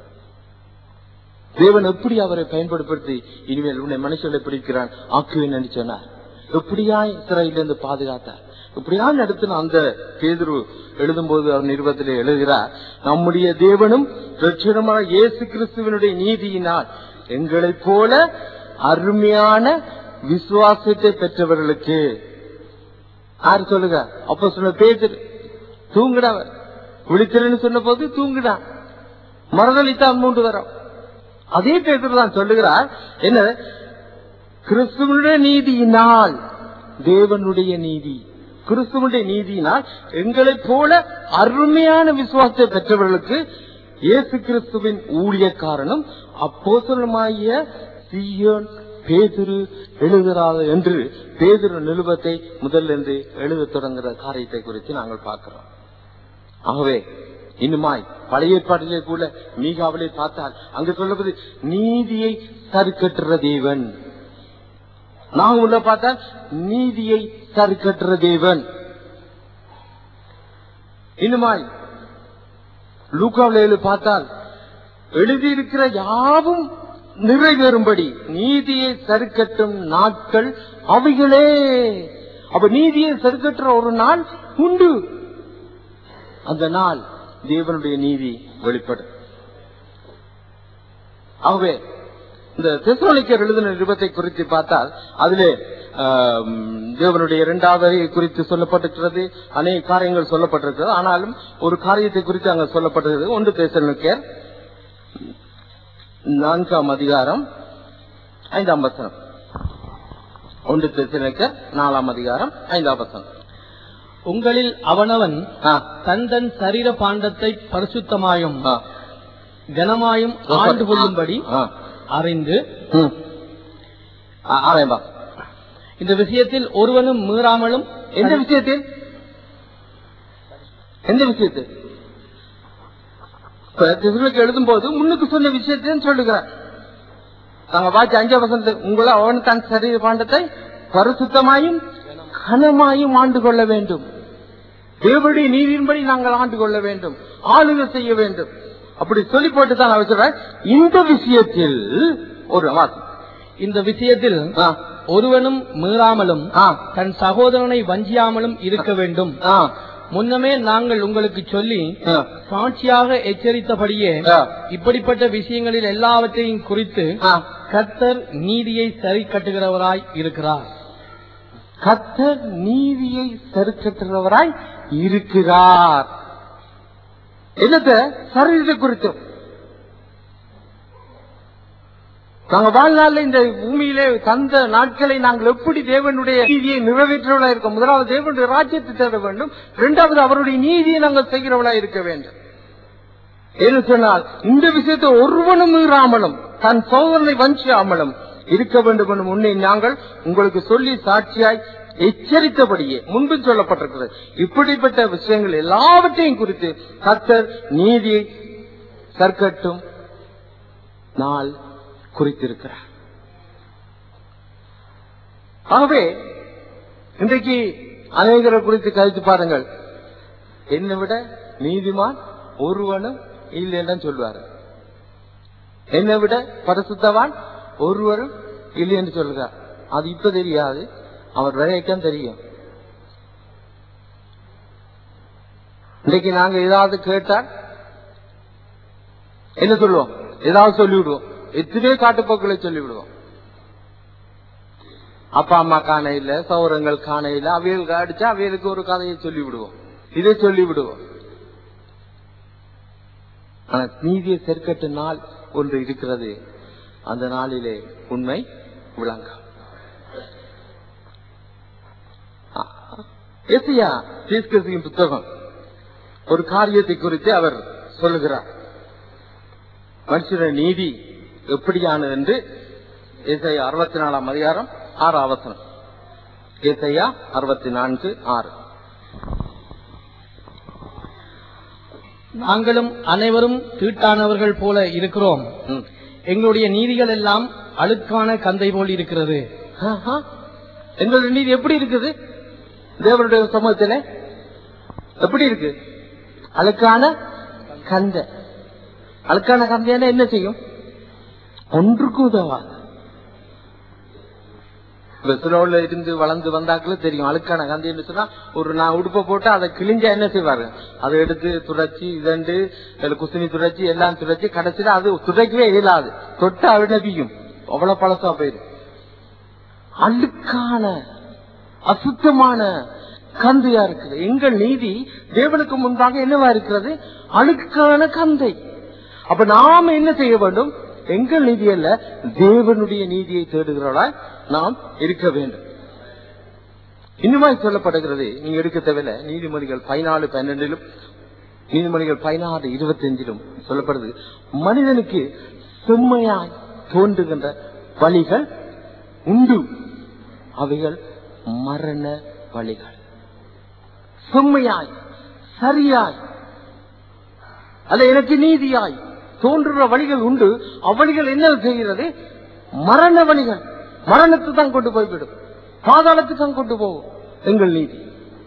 தேவன் எப்படி அவரை பயன்படுத்தி இனிமேல் உன்னை மனுஷனை பிடிக்கிறான் ஆக்குவேன் என்று சொன்னார் எப்படியா இஸ்ரேலிருந்து பாதுகாத்தார் இப்படியா நடத்தின அந்த பேதுரு எழுதும்போது அவர் நிருபத்திலே எழுதுகிறார் நம்முடைய தேவனும் ரட்சணமான இயேசு கிறிஸ்துவனுடைய நீதியினால் எங்களைப் போல அருமையான விசுவாசத்தை பெற்றவர்களுக்கு யார் சொல்லுங்க அப்ப சொன்ன பேதுரு தூங்குடவர் விழித்திரன்னு சொன்ன போது தூங்குடான் மறுதளித்தான் மூன்று வரும் அதே பேதுரு தான் சொல்லுகிறார் என்ன கிறிஸ்துவனுடைய நீதியினால் தேவனுடைய நீதி கிறிஸ்துவனுடைய நீதியினால் எங்களைப் போல அருமையான விசுவாசத்தை பெற்றவர்களுக்கு இயேசு கிறிஸ்துவின் ஊழியக்காரனும் அப்போசலமாகிய சீயோன் பேதுரு எழுதுகிறார் என்று பேதுரு நிருபத்தை முதல்ல இருந்து எழுத தொடங்குற காரியத்தை குறித்து நாங்கள் பார்க்கிறோம் ஆகவே இன்னுமாய் பழைய ஏற்பாட்டிலே கூட மீகாவிலே பார்த்தால் அங்கு சொல்லப்படுது நீதியை சருக்கற்ற தேவன் நாங்க உள்ள பார்த்தால் நீதியை சருக்கற்ற தேவன் இன்னுமாய் லூக்காவில எழுதி பார்த்தால் எழுதியிருக்கிற யாவும் நிறைவேறும்படி நீதியை சருக்கட்டும் நாட்கள் அவைகளே அப்ப நீதியை சருக்கற்ற ஒரு நாள் உண்டு அந்த நாள் தேவனுடைய நீதி வெளிப்படும் ஆகவே இந்த தெசலோனிக்கர் எழுதின நிருபத்தை குறித்து பார்த்தால் அதிலே ஆம், தேவனுடைய இரண்டாவது குறித்து சொல்லப்பட்டிருக்கிறது அநேக காரியங்கள் சொல்லப்பட்டிருக்கிறது ஆனாலும் ஒரு காரியத்தை குறித்து அங்க சொல்லப்பட்டிருக்கிறது ஒன்று தெசலோனிக்கர் நான்காம் அதிகாரம் ஐந்தாம் வசனம் ஒன்று தெசலோனிக்கர் நாலாம் அதிகாரம் ஐந்தாம் வசனம் உங்களில் அவனவன் ஆ, தன் தன் சரீர பாண்டத்தை பரிசுத்தமாயும் ஆ. கனமாயும் ஆண்டு கொள்ளும்படி ஆ. அறிந்து ம். ஆ, ஆரம்பா இந்த விஷயத்தில் ஒருவனும் மீறாமலும் எந்த விஷயத்தில் எந்த விஷயத்தில் இப்ப திருவிழாக்கு எழுதும் போது முன்னுக்கு சொன்ன விஷயத்தையும் சொல்லுகிறார் நாங்க வாட்சி அஞ்சு வசந்த உங்களை அவன் தன் சரீர பாண்டத்தை பரிசுத்தமாயும் கனமாயும் ஆண்டு கொள்ள வேண்டும் தேவனுடைய நீதியின்படி நாங்கள் ஆண்டு கொள்ள வேண்டும் ஆளுகை செய்ய வேண்டும் அப்படி சொல்லி போட்டு தான் அவர் சொல்றேன் இந்த விஷயத்தில் ஒரு வாசம் இந்த விஷயத்தில் ஆ, ஒருவனும் மீறாமலும் ஆ, தன் சகோதரனை வஞ்சியாமலும் இருக்க வேண்டும் ஆ, முன்னமே நாங்கள் உங்களுக்கு சொல்லி ஆ, சாட்சியாக எச்சரித்தபடியே ஆ, இப்படிப்பட்ட விஷயங்களில் எல்லாவற்றையும் குறித்து ஆ. கர்த்தர் நீதியை சரி கட்டுகிறவராய் இருக்கிறார் கர்த்தர் நீதியை சருக்கட்டுறவராய் இருக்கிறார் என்னத்த சரீரத்தை குறித்தும் நாங்க வாழ்நாள்ல இந்த பூமியிலே தந்த நாட்களை நாங்கள் எப்படி தேவனுடைய நீதியை நிறைவேற்றவளா இருக்க முதலாவது தேவனுடைய ராஜ்யத்தை தேட வேண்டும் இரண்டாவது அவருடைய நீதியை நாங்கள் செய்கிறவளா இருக்க வேண்டும் என்று சொன்னால் இந்த விஷயத்தை ஒருவனும் மீறாமலும் தன் சோதனை வஞ்சியாமலும் இருக்க வேண்டும் என்று முன்னே நாங்கள் உங்களுக்கு சொல்லி சாட்சியாய் எச்சரித்தபடியே முன்பு சொல்லப்பட்டிருக்கிறது இப்படிப்பட்ட விஷயங்கள் எல்லாவற்றையும் குறித்து கர்த்தர் நீதியை சர்க்கட்டும் நாள் குறித்திருக்கிறார் ஆகவே இன்றைக்கு அநேகரை குறித்து கழித்து பாருங்கள் என்னை விட நீதிமான் ஒருவனும் இல்லைன்னு சொல்லுவாரு என்னை விட பரிசுத்தவான் ஒருவரும் இல்லை என்று சொல்கிறார் அது இப்ப தெரியாது அவர் வரையக்கம் தெரியும் இன்னைக்கு நாங்க ஏதாவது கேட்டால் என்ன சொல்லுவோம் ஏதாவது சொல்லிவிடுவோம் எத்தனையோ காட்டுப்போக்களை சொல்லிவிடுவோம் அப்பா அம்மா காண இல்ல சௌரங்கள் காண இல்ல அவைகளுக்கு அடிச்சா அவைகளுக்கு ஒரு கதையை சொல்லி விடுவோம் இதை சொல்லி விடுவோம் ஆனா நீதியை செருக்கட்டு நாள் ஒன்று இருக்கிறது அந்த நாளிலே உண்மை விளங்கும் எசியா தீர்க்கதரிசியின் புத்தகம் ஒரு காரியத்தை குறித்து அவர் சொல்லுகிறார் மனுஷன நீதி எப்படியானது என்று ஏசையா அறுபத்தி நாலாம் அதிகாரம் ஆறு அவசரம் ஏசையா அறுபத்தி நான்கு ஆறு நாங்களும் அனைவரும் தீட்டானவர்கள் போல இருக்கிறோம் ம். எங்களுடைய நீதிகள் எல்லாம் அழுக்கான கந்தை போல் இருக்கிறது ஆஹா. எங்களுடைய நீதி எப்படி இருக்குது தேவனுடைய சமூகத்துல எப்படி இருக்கு அழுக்கான கந்தை அழுக்கான கந்தையான என்ன செய்யும் ஒன்றுக்கும் உதவாது வெசலோல இருந்து வளர்ந்து வந்தாக்களே தெரியும் அழுக்கான கந்தைன்னு சொன்னா ஒரு நான் உடுப்பை போட்டு அதை கிழிஞ்சா என்ன செய்வாரு அதை எடுத்து துடைச்சி இதண்டு இல்ல குசினி துடைச்சி எல்லாம் துடைச்சி கடைசியில அது துடைக்கவே இயலாது தொட்டு அவிநபியும் அவ்வளவு பழசா போயிடும் அழுக்கான அசுத்தமான கந்தையா இருக்குது எங்கள் நீதி தேவனுக்கு முன்பாக என்னவா இருக்கிறது அழுக்கான கந்தை அப்ப நாம என்ன செய்ய வேண்டும் எங்கள் நீதி அல்ல தேவனுடைய நீதியை தேடுகிறவளா நாம் இருக்க வேண்டும் இன்னுமாய் சொல்லப்படுகிறது நீங்க எடுக்க தேவையில்ல நீதிமொழிகள் பதினாலு பன்னெண்டிலும் நீதிமொழிகள் பதினாறு இருபத்தஞ்சிலும் சொல்லப்படுது மனிதனுக்கு செம்மையாய் தோன்றுகின்ற வழிகள் உண்டு அவைகள் மரண வழிகள் செம்மையாய் சரியாய் அல்ல எனக்கு நீதியாய் தோன்றுற வழிகள் உண்டு அவ்வழிகள் என்ன செய்கிறது மரண வழிகள் மரணத்தை தான் கொண்டு போய்விடும் பாதாளத்துக்கு தான் கொண்டு போகும் எங்கள் நீதி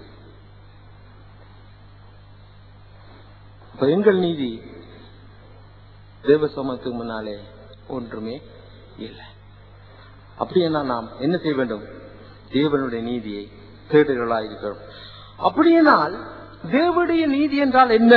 இப்ப எங்கள் நீதி தேவ சமத்துக்கு முன்னாலே ஒன்றுமே இல்லை அப்படின்னா நாம் என்ன செய்ய வேண்டும் தேவனுடைய நீதியை தேடுகளாக இருக்கிறோம் அப்படியானால் தேவனுடைய நீதி என்றால் என்ன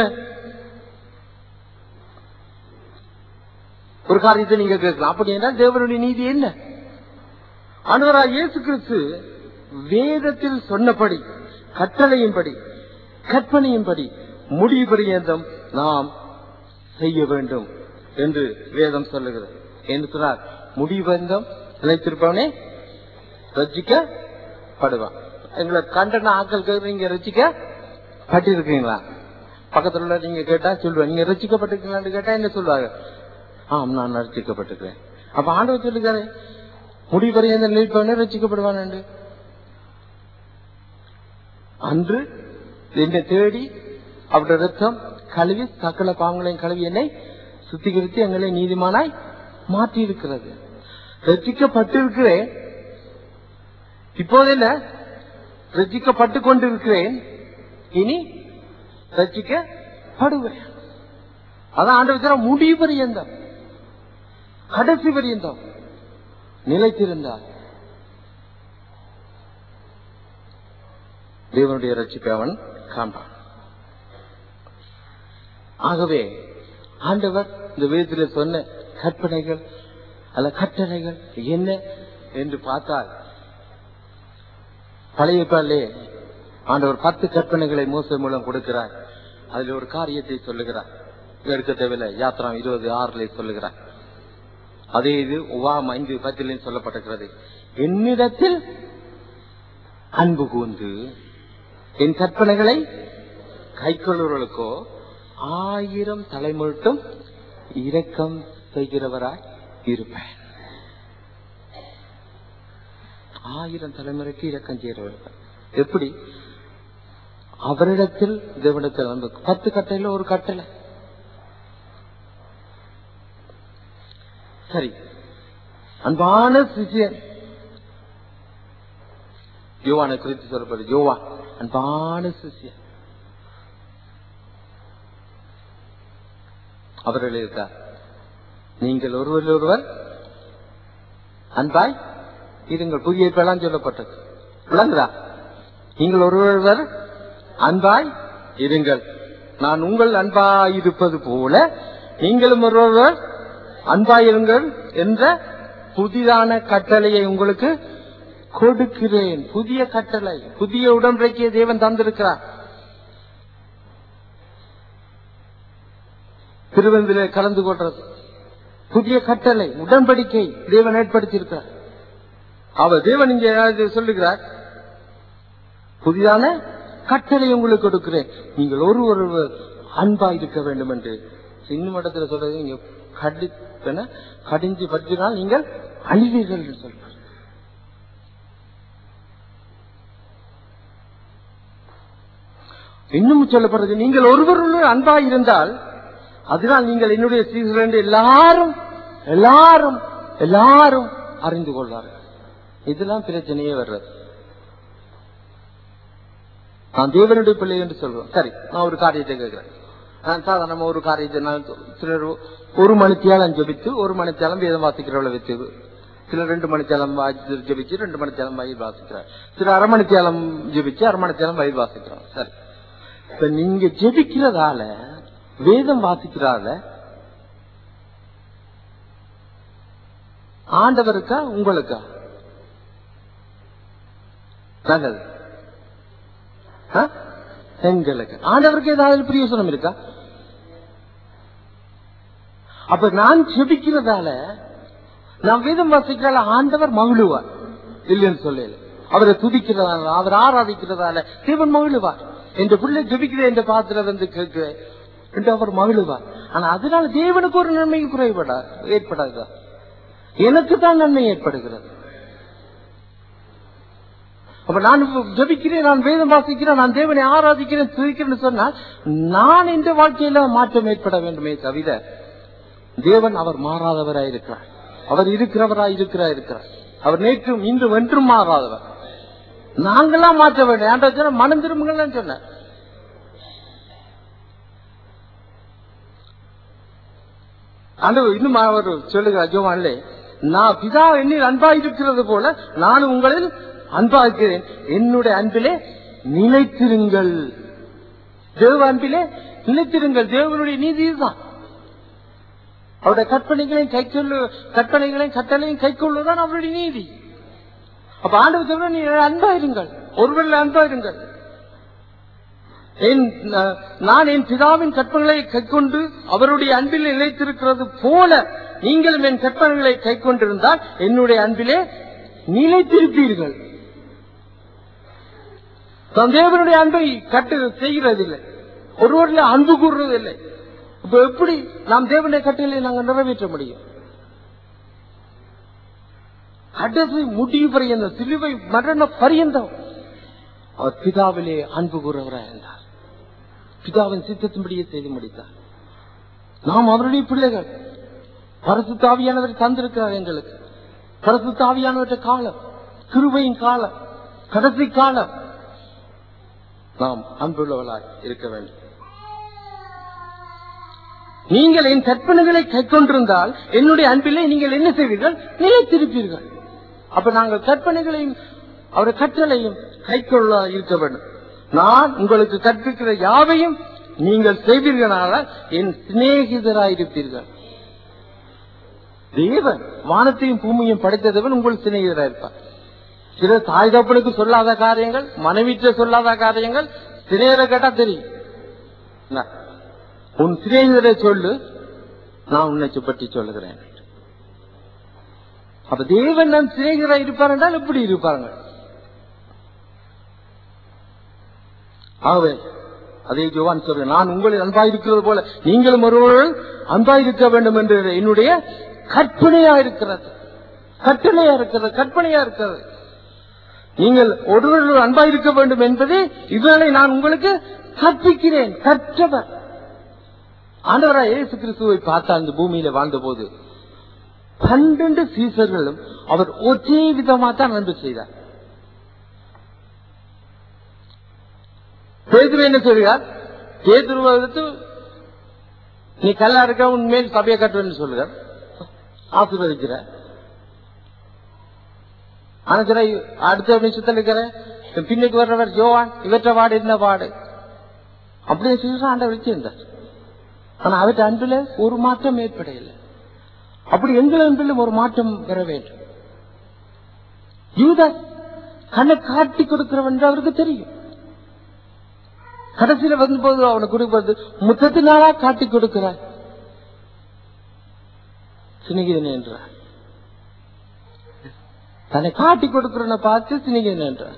ஒரு காரியத்தை நீங்க கேட்கலாம் அப்படி என்றால் தேவனுடைய நீதி என்ன ஆண்டவராக இயேசு கிறிஸ்து வேதத்தில் சொன்னபடி கட்டளையின்படி கற்பனையின்படி முடிவு பரியந்தம் நாம் செய்ய வேண்டும் என்று வேதம் சொல்லுகிறது என்று சொன்னார் முடிவந்தம் நிலைத்திருப்பவனே ரட்சிக்கப்படுவான் எங்களை கண்டன ஆக்கள் கேட்க நீங்க ரசிக்க பட்டிருக்கீங்களா பக்கத்துல உள்ள நீங்க கேட்டா சொல்லுவேன் நீங்க ரசிக்கப்பட்டிருக்கீங்களான்னு கேட்டா என்ன சொல்லுவாங்க ஆம் நான் ரசிக்கப்பட்டிருக்கிறேன் அப்ப ஆண்டவர் சொல்லுகிறாரு முடிவரையந்த நிலைப்பவனே ரசிக்கப்படுவான் என்று அன்று என்னை தேடி அவருடைய ரத்தம் கழுவி சக்கல பாவங்களையும் கழுவி என்னை சுத்திகரித்து எங்களை நீதிமானாய் மாற்றி இருக்கிறது ரசிக்கப்பட்டிருக்கிறேன் இப்போது என்ன ரசிக்கப்பட்டு கொண்டிருக்கிறேன் இனி ரசிக்கப்படுவேன் அதான் ஆண்டு முடிவு பரியந்தம் கடைசி பரியந்தம் நிலைத்திருந்தார் தேவனுடைய ரட்சிப்பை அவன் காண்பான் ஆகவே ஆண்டவர் இந்த வேதத்தில் சொன்ன கற்பனைகள் அல்ல கட்டளைகள் என்ன என்று பார்த்தால் பழைய பாலே ஆண்டவர் பத்து கற்பனைகளை மோச மூலம் கொடுக்கிறார் அதில் ஒரு காரியத்தை சொல்லுகிறார் எடுக்க தேவையில்லை யாத்திரம் இருபது ஆறுல சொல்லுகிறார் அதே இது உவாம் ஐந்து பத்திலையும் சொல்லப்பட்டிருக்கிறது என்னிடத்தில் அன்பு கூர்ந்து என் கற்பனைகளை கைக்கொள்ளுவர்களுக்கோ ஆயிரம் தலைமுழுட்டும் இரக்கம் செய்கிறவராய் இருப்பேன் ஆயிரம் தலைமுறைக்கு இரக்கம் செய்கிறவர்கள் எப்படி அவரிடத்தில் தேவனிடத்தில் அன்பு பத்து கட்டையில ஒரு கட்டளை சரி அன்பான சிஷியன் யோவானை குறித்து சொல்லப்படுது யோவா அன்பான சிஷியன் அவர்கள் இருக்கார் நீங்கள் ஒருவர் ஒருவர் அன்பாய் இருங்கள் புதிய இப்பெல்லாம் சொல்லப்பட்டது விளங்குதா நீங்கள் ஒருவர் அன்பாய் இருங்கள் நான் உங்கள் அன்பாய் இருப்பது போல நீங்களும் ஒருவர் அன்பாயிருங்கள் என்ற புதிதான கட்டளையை உங்களுக்கு கொடுக்கிறேன் புதிய கட்டளை புதிய உடன்படிக்கையை தேவன் தந்திருக்கிறார் திருவந்திலே கலந்து கொள்றது புதிய கட்டளை உடன்படிக்கை தேவன் ஏற்படுத்தியிருக்கிறார் அவர் தேவன் இங்கே ஏதாவது சொல்லுகிறார் புதிதான கட்டளை உங்களுக்கு கொடுக்கிறேன் நீங்கள் ஒரு ஒருவர் அன்பா இருக்க வேண்டும் என்று இன்னும் இடத்துல சொல்றது நீங்க கடிப்பென கடிஞ்சு பற்றினால் நீங்கள் அழிவீர்கள் என்று சொல்றார் இன்னும் சொல்லப்படுறது நீங்கள் ஒருவருடன் அன்பா இருந்தால் அதனால் நீங்கள் என்னுடைய சீசர்கள் என்று எல்லாரும் எல்லாரும் எல்லாரும் அறிந்து கொள்வார்கள் இதெல்லாம் பிரச்சனையே வர்றது நான் தேவனுடைய பிள்ளை என்று சொல்றோம் சரி நான் ஒரு காரியத்தை கேட்கிறேன் நான் சாதாரண ஒரு காரியத்தை நான் சிலர் ஒரு மணித்தியாலம் ஜபித்து ஒரு மணித்தியாலம் வேதம் வாசிக்கிறவளை வச்சு சிலர் ரெண்டு மணித்தியாலம் ஜபிச்சு ரெண்டு மணித்தியாலம் வயிறு வாசிக்கிறார் சிலர் அரை மணித்தியாலம் ஜபிச்சு அரை மணித்தியாலம் வயிறு வாசிக்கிறார் சரி இப்ப நீங்க ஜெபிக்கிறதால வேதம் வாசிக்கிறால ஆண்டவருக்கா உங்களுக்கா நல்லது ஆ? எங்களுக்கு ஆண்டவருக்கு ஏதாவது பிரியோசனம் இருக்கா அப்ப நான் ஜெபிக்கிறதால நான் வேதம் வாசிக்கிறதால ஆண்டவர் மகிழுவார் இல்லைன்னு சொல்லல அவரை துதிக்கிறதால அவர் ஆராதிக்கிறதால தேவன் மகிழுவார் என்ற பிள்ளை ஜெபிக்கிற என்ற பாத்திர வந்து கேட்க என்று அவர் மகிழுவார் ஆனா அதனால தேவனுக்கு ஒரு நன்மை குறைபடா ஏற்படாதா எனக்கு தான் நன்மை ஏற்படுகிறது அப்ப நான் ஜபிக்கிறேன் நான் வேதம் வாசிக்கிறேன் நான் தேவனை ஆராதிக்கிறேன் துதிக்கிறேன்னு சொன்னால் நான் இந்த வாழ்க்கையில மாற்றம் ஏற்பட வேண்டுமே தவிர தேவன் அவர் மாறாதவராய் இருக்கிறார் அவர் இருக்கிறவராய் இருக்கிறார் இருக்கிறார் அவர் நேற்றும் இன்றும் என்றும் மாறாதவர் நாங்களாம் மாற்ற வேண்டும் ஏன்டா சொன்ன மனம் திரும்புங்கள்னு சொன்ன ஆண்டவர் இன்னும் அவர் சொல்லுகிறார் ஜோவான்லே நான் பிதா என்னில் அன்பா இருக்கிறது போல நான் உங்களில் அன்பா இருக்கிறேன் என்னுடைய அன்பிலே நிலைத்திருங்கள் தேவ அன்பிலே நிலைத்திருங்கள் தேவனுடைய நீதி இதுதான் அவருடைய கற்பனைகளையும் கை கொள்ளு கற்பனைகளையும் கட்டளையும் கை கொள்வதுதான் அவருடைய நீதி அப்ப ஆண்டவர் சொல்ற நீ அன்பா இருங்கள் ஒருவரில் அன்பா இருங்கள் என் ந- நான் என் பிதாவின் கற்பனைகளை கைக்கொண்டு அவருடைய அன்பில் நிலைத்திருக்கிறது போல நீங்களும் என் கற்பனைகளை கைக்கொண்டிருந்தால் என்னுடைய அன்பிலே நிலைத்திருப்பீர்கள் நாம் தேவனுடைய அன்பை கட்டு செய்கிறதில்லை ஒருவரில் அன்பு கூறுறதில்லை இப்ப எப்படி நாம் தேவனுடைய கட்டளை நாங்கள் நிறைவேற்ற முடியும் கடைசி முடிவு பரியந்த சிலுவை மரண பரியந்தம் அவர் பிதாவிலே அன்பு கூறவராக இருந்தார் பிதாவின் சித்தத்தின்படியே செய்து முடித்தார் நாம் அவருடைய பிள்ளைகள் பரிசுத்தாவியானவர் தந்திருக்கிறார் எங்களுக்கு பரசுத்தாவியானவற்ற காலம் கிருபையின் காலம் கடைசி காலம் நாம் அன்புள்ளவர்களாய் இருக்க வேண்டும் நீங்கள் என் கற்பனைகளை கைக்கொண்டிருந்தால் என்னுடைய அன்பிலே நீங்கள் என்ன செய்வீர்கள் நிலைத்திருப்பீர்கள் அப்ப நாங்கள் கற்பனைகளையும் அவருடைய கற்றலையும் கைக்கொள்ள இருக்க வேண்டும் நான் உங்களுக்கு கற்பிக்கிற யாவையும் நீங்கள் செய்வீர்களான என் சிநேகிதராயிருப்பீர்கள் தேவன் வானத்தையும் பூமியையும் படைத்ததவன் உங்கள் சிநேகிதராக இருப்பார் சில தாய் தப்பனுக்கு சொல்லாத காரியங்கள் மனைவிட்ட சொல்லாத காரியங்கள் சிநேகிதரை கேட்டா தெரியும் என்ன? உன் சிநேகிதரை சொல்லு நான் உன்னை பற்றி சொல்லுகிறேன் அப்ப தேவன் நம் சிநேகிதரா இருப்பார் என்றால் எப்படி இருப்பாங்க ஆகவே அதே ஜோவான் சொல்ற நான் உங்களில் அன்பாயிருக்கிறது போல நீங்களும் ஒருவர்கள் அன்பாயிருக்க வேண்டும் என்று என்னுடைய கற்பனையா இருக்கிறது கட்டளையா இருக்கிறது கற்பனையா இருக்கிறது நீங்கள் ஒருவர்கள் அன்பாயிருக்க வேண்டும் என்பதே இவர்களை நான் உங்களுக்கு கற்பிக்கிறேன் கற்றவர் ஆண்டவராய் இயேசு கிறிஸ்துவை பார்த்த அந்த பூமியில வாழ்ந்த போது பன்னெண்டு சீசர்களும் அவர் ஒரே விதமா தான் அன்பு செய்தார் பேதுரு என்ன சொல்கிறார் பேதுருவதற்கு நீ கல்லா இருக்க உன்மேல் சபையை கட்டுவேன்னு சொல்லுகிறார் ஆசீர்வதிக்கிறார் ஆனா சில அடுத்த நிமிஷத்துல இருக்கிற பின்னுக்கு வர்றவர் ஜோவான் இவற்ற பாடு என்ன பாடு அப்படியே சொல்ற ஆண்டவர் வச்சிருந்தார் ஆனா அவற்ற அன்பில் ஒரு மாற்றம் ஏற்படையில்லை அப்படி எங்கள் அன்பிலும் ஒரு மாற்றம் பெற வேண்டும் யூதா கண்ணை காட்டி கொடுக்கிறவன் என்று அவருக்கு தெரியும் கடைசியில வந்தபோது அவனை கொடுப்பது முத்தத்தினாலா காட்டி கொடுக்கிறார் சிநேகிதன் என்றார் தன்னை காட்டி கொடுக்கிறவனை பார்த்து சிநேகிதன் என்றார்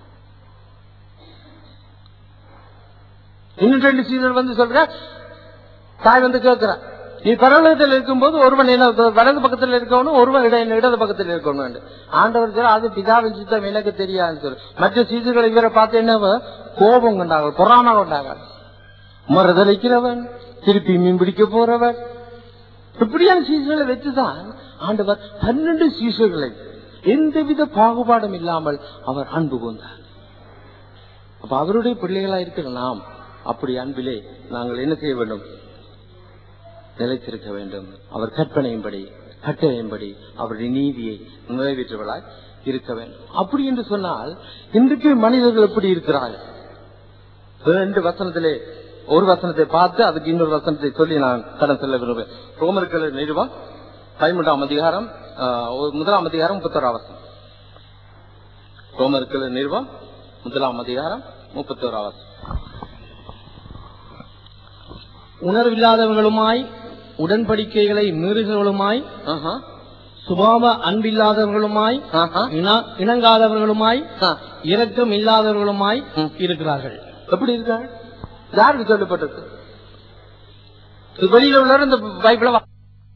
இன்னும் ரெண்டு சீசன் வந்து சொல்ற தாய் வந்து கேட்கிறான் நீ பரவலகத்தில் இருக்கும்போது ஒருவன் என்ன வலது பக்கத்தில் இருக்கணும் ஒருவன் இட இடது பக்கத்தில் இருக்கணும் ஆண்டவர் சொல்ல அது பிதாவின் சித்தம் எனக்கு தெரியாதுன்னு சொல்லு மற்ற சீசர்களை இவரை பார்த்து என்ன கோபம் கொண்டாங்க பொறாம கொண்டாங்க மறுதளிக்கிறவன் திருப்பி மீன் பிடிக்க போறவன் இப்படியான சீசர்களை வச்சுதான் ஆண்டவர் பன்னெண்டு சீசர்களை எந்தவித பாகுபாடும் இல்லாமல் அவர் அன்பு கொண்டார் அப்ப அவருடைய பிள்ளைகளா இருக்கிற நாம் அப்படி அன்பிலே நாங்கள் என்ன செய்ய வேண்டும் நிலைத்திருக்க வேண்டும் அவர் கற்பனையின்படி கட்டளையின்படி அவருடைய நீதியை நிறைவேற்றுவதாய் இருக்க வேண்டும் அப்படி என்று சொன்னால் இன்றைக்கு மனிதர்கள் எப்படி இருக்கிறார்கள் ரெண்டு வசனத்திலே ஒரு வசனத்தை பார்த்து அதுக்கு இன்னொரு வசனத்தை சொல்லி நான் கடன் செல்ல விரும்புகிறேன் ரோமர்கள் நிறுவம் பதிமூன்றாம் அதிகாரம் ஆஹ், ஒரு முதலாம் அதிகாரம் முப்பத்தோராம் வசனம் ரோமர்கள் நிறுவம் முதலாம் அதிகாரம் முப்பத்தோராம் வசனம் உணர்வில்லாதவர்களுமாய் உடன்படிக்கைகளை மீறுகிறவர்களுமாய் ஆஹா, சுபாவ அன்பில்லாதவர்களுமாய் ஆஹா, இன- இணங்காதவர்களுமாய் ஆ. இரக்கம் இல்லாதவர்களுமாய் ம். இருக்கிறார்கள் எப்படி இருக்காங்க யாருக்கு சொல்லப்பட்டது இது வெளியில உள்ளவர் இந்த பைபிள வா-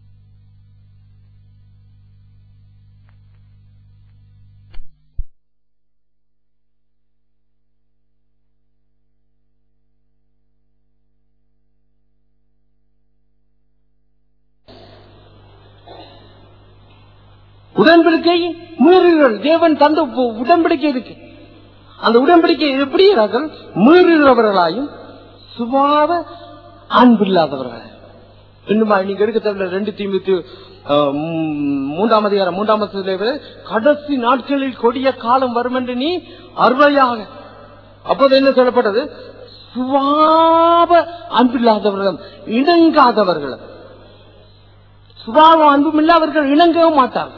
உடன்படிக்கை மீறுகிறவர்கள் தேவன் தந்த உ- உடன்படிக்கை இருக்கு அந்த உடன்படிக்கை எப்படி இருக்கிறார்கள் மீறுகிறவர்களாயும் சுபாவ அன்பில்லாதவர்கள் இன்னுமா நீங்க எடுக்க தேவையில்ல ரெண்டு தீமித்து மூன்றாம் அதிகாரம் மூன்றாம் வசனத்திலே கடைசி நாட்களில் கொடிய காலம் வரும் என்று நீ அருளையாக அப்போது என்ன சொல்லப்பட்டது சுபாவ அன்பில்லாதவர்களும் இணங்காதவர்களும் சுபாவ அன்பும் அவர்கள் இணங்கவும் மாட்டார்கள்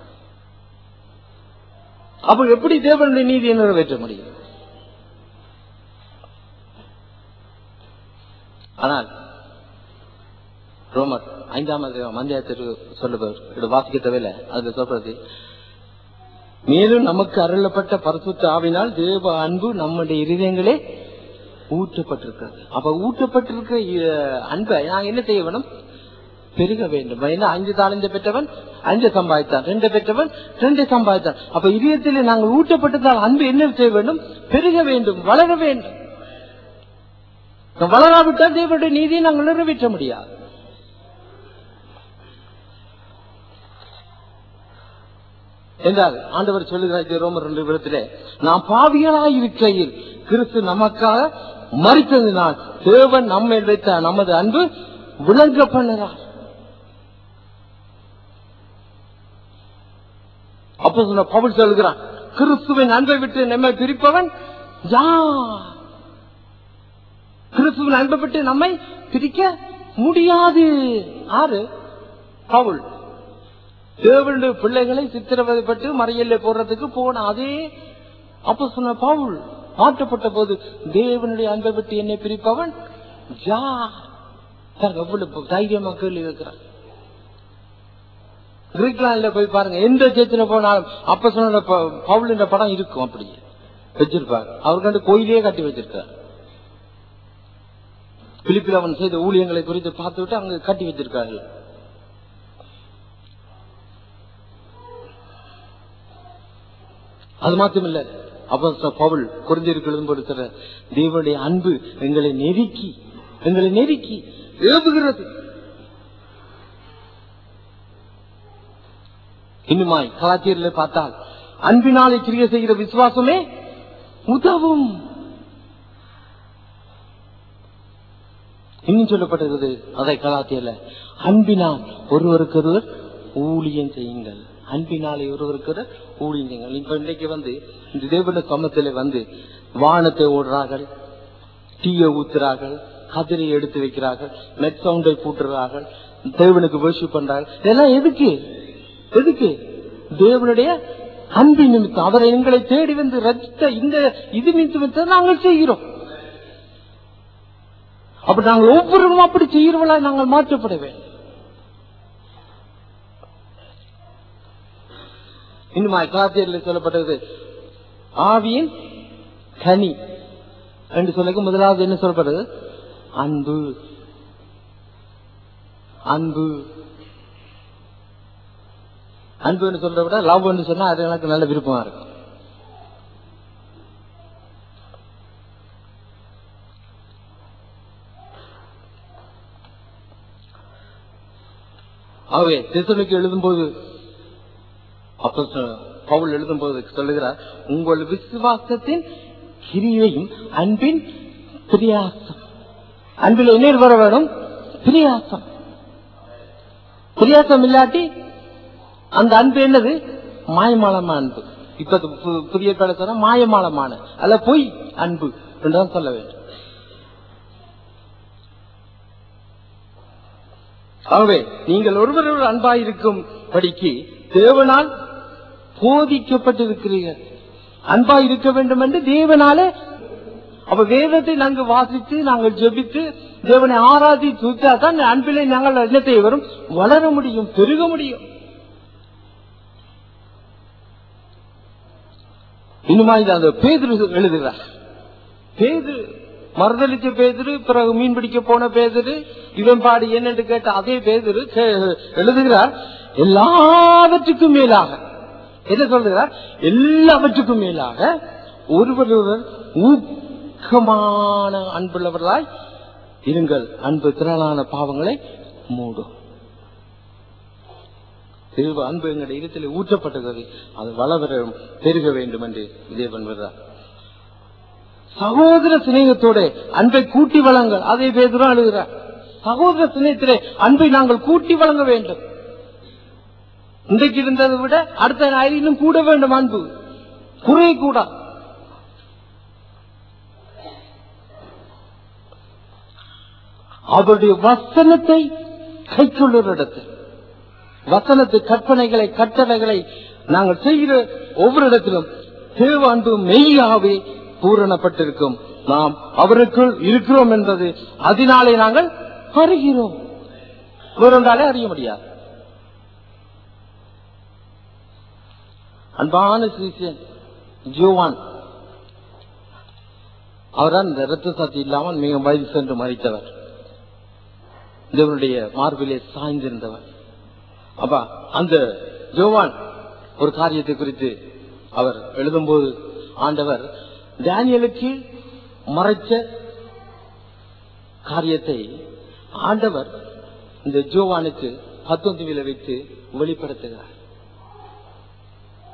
அப்ப எப்படி தேவனுடைய நீதியை நிறைவேற்ற முடியும் ஆனால் ரோமர் ஐந்தாம் அதிகாரம் மந்தியத்திற்கு சொல்லுவார் இது வாசிக்க தேவையில்ல அது சொல்றது மேலும் நமக்கு அருளப்பட்ட பரிசுத்த ஆவினால் தேவ அன்பு நம்முடைய இருதயங்களே ஊற்றப்பட்டிருக்கிறது அப்ப ஊற்றப்பட்டிருக்க அஹ், அன்பை நான் என்ன செய்ய வேணும் பெருக வேண்டும் ஏன்னா அஞ்சு தாளந்து பெற்றவன் அஞ்சு சம்பாதித்தான் ரெண்டு பெற்றவன் ரெண்டு சம்பாதித்தான் அப்ப இதயத்திலே நாங்கள் ஊட்டப்பட்டதால் அன்பு என்ன செய்ய வேண்டும் பெருக வேண்டும் வளர வேண்டும் நாம் வளராவிட்டால் தேவனுடைய நீதியை நாங்கள் நிறைவேற்ற முடியாது என்றால் ஆண்டவர் சொல்லுகிறார் இது ரோமர் ரெண்டு விதத்திலே நாம் பாவிகளாய் இருக்கையில் கிறிஸ்து நமக்காக மறித்ததினால் தேவன் நம்மை வைத்த நமது அன்பு விளங்க பண்ணுகிறார் அப்ப சொன்ன பவுல் சொல்லுகிறான் கிறிஸ்துவின் அன்பை விட்டு நம்மை பிரிப்பவன் யார் கிறிஸ்துவின் அன்பை விட்டு நம்மை பிரிக்க முடியாது ஆறு பவுல் தேவனுடைய பிள்ளைகளை சித்திரவதைப்பட்டு மறையல்ல போடுறதுக்கு போன அதே அப்ப சொன்ன பவுல் மாற்றப்பட்ட போது தேவனுடைய அன்பை விட்டு என்னை பிரிப்பவன் யார் பாருங்க, எவ்வளவு தைரியமா கேள்வி கேட்கிறான் கிரீக்லாந்துல போய் பாருங்க எந்த சேர்த்துல போனாலும் அப்ப சொன்ன பவுல் என்ற படம் இருக்கும் அப்படியே வச்சிருப்பாரு அவருக்கு அந்த கோயிலே கட்டி வச்சிருக்காரு பிலிப்பில் அவன் செய்த ஊழியங்களை குறித்து பார்த்துவிட்டு அங்க கட்டி வச்சிருக்காரு அது மாத்திரமில்ல அப்ப பவுல் குறைஞ்சிருக்கு எழுதும்போது தேவனுடைய அன்பு எங்களை நெருக்கி எங்களை நெருக்கி ஏவுகிறது இன்னுமாய் கலாச்சாரில பார்த்தால் அன்பினாலே கிரியை செய்கிற விசுவாசமே உதவும் இன்னும் சொல்லப்பட்டிருக்கிறது அதை கலாத்தியல அன்பினால் ஒருவருக்கொருவர் ஊழியம் செய்யுங்கள் அன்பினாலே ஒருவருக்கொரு ஊழியம் செய்யுங்கள் இப்ப இன்றைக்கு வந்து இந்த தேவன சமத்துல வந்து வானத்தை ஓடுறார்கள் தீயை ஊத்துறார்கள் கதிரை எடுத்து வைக்கிறார்கள் நெட் சவுண்டை கூட்டுறார்கள் தேவனுக்கு worship பண்றார்கள் இதெல்லாம் எதுக்கு எதுக்கு தேவனுடைய அன்பு நிமித்தம் அவரை எங்களை தேடி வந்து ரச்சித்த இந்த இது நிமித்தம் நாங்கள் செய்கிறோம் அப்ப நாங்கள் ஒவ்வொருவரும் அப்படி செய்கிறவளா நாங்கள் மாற்றப்பட வேண்டும் இன்னுமா கலாச்சாரியில் சொல்லப்பட்டது ஆவியின் கனி என்று சொல்ல முதலாவது என்ன சொல்லப்பட்டது அன்பு அன்பு அன்புன்னு சொல்றத விட லவ் சொன்னா அது எனக்கு நல்ல விருப்பமா இருக்கும் ஆகவே தேசனுக்கு எழுதும்போது அப்ப சொ- பவுல் எழுதும்போது சொல்லுகிறார் உங்கள் விசுவாசத்தின் கிரியையும் அன்பின் பிரியாசம் அன்பில் என்ன வர வேணும் பிரியாசம் பிரியாசம் இல்லாட்டி அந்த அன்பு என்னது மாயமானமான அன்பு இப்ப அது பு- புதிய கால சொன்னா மாயமானமான அல்ல பொய் அன்பு என்றுதான் சொல்ல வேண்டும் ஆகவே நீங்கள் ஒருவரோடு அன்பாயிருக்கும் படிக்கு தேவனால் போதிக்கப்பட்டிருக்கிறீர்கள் அன்பா இருக்க வேண்டும் என்று தேவனாலே அப்ப வேதத்தை நாங்கள் வாசித்து நாங்கள் ஜெபித்து தேவனை ஆராதித்து தான் அன்பிலே நாங்கள் என்னத்தை வரும் வளர முடியும் பெருக முடியும் இன்னுமா இது அந்த பேதுரு எழுதுகிறார் பேது மறுதளிச்ச பேதுரு பிறகு மீன் பிடிக்க போன பேதுரு இவன் பாடி என்னன்னு கேட்ட அதே பேதுரு கே- எழுதுகிறார் எல்லாவற்றுக்கும் மேலாக என்ன சொல்லுகிறார் எல்லாவற்றுக்கும் மேலாக ஒருவரொருவர் ஊக்கமான அன்புள்ளவர்களாய் இருங்கள் அன்பு திரளான பாவங்களை மூடும் தேவ அன்பு எங்களுடைய இடத்தில் ஊற்றப்பட்டது அது வளவர பெருக வேண்டும் என்று தேவன் வருகிறார் சகோதர சிநேகத்தோட அன்பை கூட்டி வழங்கள் அதே பேதுரும் அழுகிறார் சகோதர சிநேகத்திலே அன்பை நாங்கள் கூட்டி வழங்க வேண்டும் இன்றைக்கு இருந்ததை விட அடுத்த நாளிலும் கூட வேண்டும் அன்பு குறை கூட அவருடைய வசனத்தை கை கொள்ளுற இடத்தில் வசனத்து கற்பனைகளை கட்டளைகளை நாங்கள் செய்கிற ஒவ்வொரு இடத்திலும் தேவ அன்பு மெய்யாவே பூரணப்பட்டிருக்கும் நாம் அவருக்குள் இருக்கிறோம் என்பது அதனாலே நாங்கள் அறிகிறோம் வேறொன்றாலே அறிய முடியாது அன்பான சிஷியன் ஜோவான் அவர்தான் இந்த இரத்த சாட்சி இல்லாமல் மிக வயது சென்று மறித்தவர் தேவனுடைய மார்பிலே சாய்ந்திருந்தவர் அப்ப அந்த ஜோவான் ஒரு காரியத்தை குறித்து அவர் எழுதும்போது ஆண்டவர் டேனியலுக்கு மறைச்ச காரியத்தை ஆண்டவர் இந்த ஜோவானுக்கு பத்தொன்பதுல வைத்து வெளிப்படுத்துகிறார்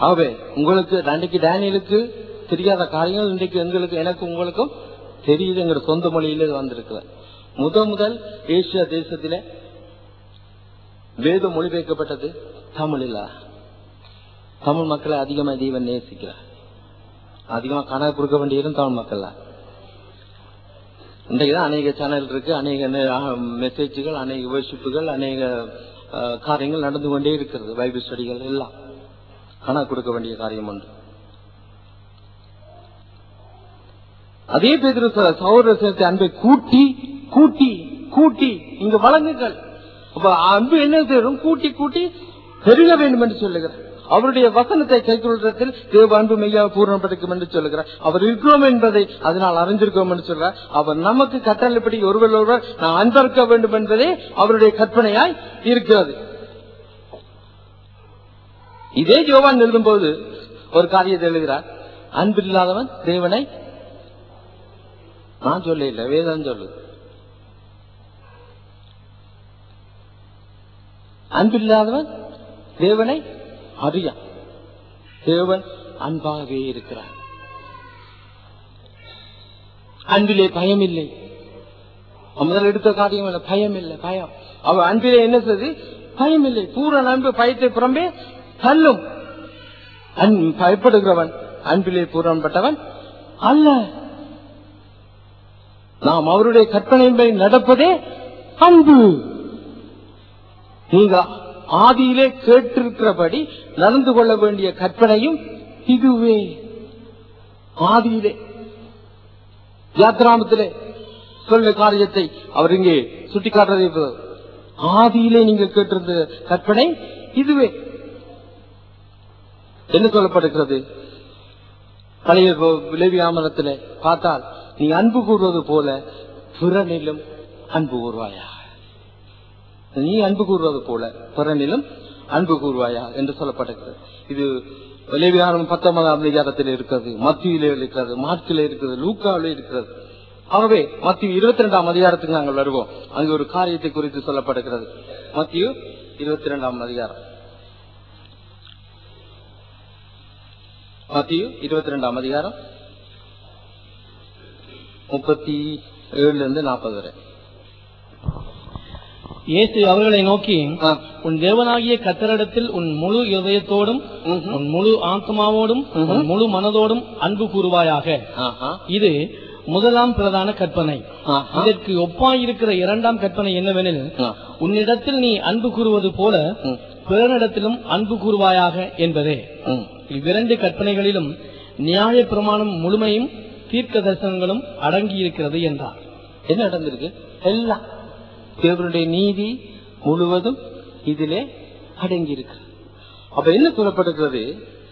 ஆகவே உங்களுக்கு அன்றைக்கு டேனியலுக்கு தெரியாத காரியங்கள் இன்றைக்கு எங்களுக்கு எனக்கு உங்களுக்கும் தெரியுது எங்க சொந்த மொழியில வந்திருக்கிறது முத முதல் ஏசியா தேசத்திலே வேதம் மொழிபெயர்க்கப்பட்டது தமிழில் தமிழ் மக்களை அதிகமா தெய்வம் நேசிக்கிறார் அதிகமா கணக்கு கொடுக்க வேண்டியதும் தமிழ் மக்கள் இன்றைக்கு தான் அநேக சேனல் இருக்கு அநேக மெசேஜ்கள் அநேக வர்ஷிப்புகள் அநேக அஹ், காரியங்கள் நடந்து கொண்டே இருக்கிறது பைபிள் ஸ்டடிகள் எல்லாம் கணக்கு கொடுக்க வேண்டிய காரியம் உண்டு அதே பேதிரு சகோதர சேர்த்து அன்பை கூட்டி கூட்டி கூட்டி இங்க வழங்குங்கள் அப்ப அன்பு என்ன செய்யும் கூட்டி கூட்டி பெருக வேண்டும் என்று சொல்லுகிறார் அவருடைய வசனத்தை கைக்கொள்றதில் தேவ அன்பு மெய்யா பூர்ணப்படுத்தும் என்று சொல்லுகிறார் அவர் இருக்கிறோம் என்பதை அதனால் அறிந்திருக்கோம் என்று சொல்றார் அவர் நமக்கு கட்டளைப்படி ஒருவர் ஒருவர் நாம் அன்பர்க்க வேண்டும் என்பதே அவருடைய கற்பனையாய் இருக்கிறது இதே யோவான் எழுதும்போது ஒரு காரியத்தை எழுதுகிறார் அன்பில்லாதவன் தேவனை நான் சொல்ல இல்லை வேதம் சொல்லுது அன்பில்லாதவன் தேவனை அறியா தேவன் அன்பாகவே இருக்கிறார் அன்பிலே பயம் இல்லை முதல் எடுத்த காரியம் இல்லை பயம் இல்லை பயம் அவன் அன்பிலே என்ன செய்து பயம் இல்லை பூரண அன்பு பயத்தை புறம்பே தள்ளும் அன் பயப்படுகிறவன் அன்பிலே பூரணப்பட்டவன் அல்ல நாம் அவருடைய கற்பனையின்படி நடப்பதே அன்பு நீங்க ஆதியிலே கேட்டிருக்கிறபடி நடந்து கொள்ள வேண்டிய கற்பனையும் இதுவே ஆதியிலே யாத்ராமத்திலே சொல்ல காரியத்தை அவர் இங்கே சுட்டிக்காட்டுறதை போல. ஆதியிலே நீங்க கேட்டிருந்த கற்பனை இதுவே என்ன சொல்லப்படுகிறது பழைய விளைவியாமலத்திலே பார்த்தால் நீ அன்பு கூறுவது போல பிறனிலும் அன்பு கூறுவாயா நீ அன்பு கூறுவது போல பிறனிலும் அன்பு கூறுவாயா என்று சொல்லப்படுகிறது இது விளைவியாரம் பத்தொன்பதாம் அதிகாரத்தில் இருக்கிறது மத்தியிலே இருக்கிறது மார்க்கிலே இருக்கிறது லூக்காவிலே இருக்கிறது ஆகவே மத்திய இருபத்தி ரெண்டாம் அதிகாரத்துக்கு நாங்கள் வருவோம் அங்கு ஒரு காரியத்தை குறித்து சொல்லப்படுகிறது மத்திய இருபத்தி ரெண்டாம் அதிகாரம் மத்திய இருபத்தி ரெண்டாம் அதிகாரம் முப்பத்தி ஏழுல இருந்து நாற்பது வரை இயேசு அவர்களை நோக்கி ஆ. உன் தேவனாகிய கத்தரிடத்தில் உன் முழு இதயத்தோடும் ம்ஹும். உன் முழு ஆத்மாவோடும் உன் முழு மனதோடும் அன்பு கூறுவாயாக ஆஹா. இது முதலாம் பிரதான கற்பனை ஆஹா. இதற்கு ஒப்பாயிருக்கிற இரண்டாம் கற்பனை என்னவெனில் ஆ. உன்னிடத்தில் நீ அன்பு கூறுவது போல ம். பிறனிடத்திலும் அன்பு கூறுவாயாக என்பதே ம். இவ்விரண்டு கற்பனைகளிலும் நியாய பிரமாணம் முழுமையும் தீர்க்க தரிசனங்களும் அடங்கியிருக்கிறது என்றார் என்ன நடந்திருக்கு எல்லாம் தேவனுடைய நீதி முழுவதும் இதிலே அடங்கி இருக்கு அப்ப என்ன சொல்லப்படுகிறது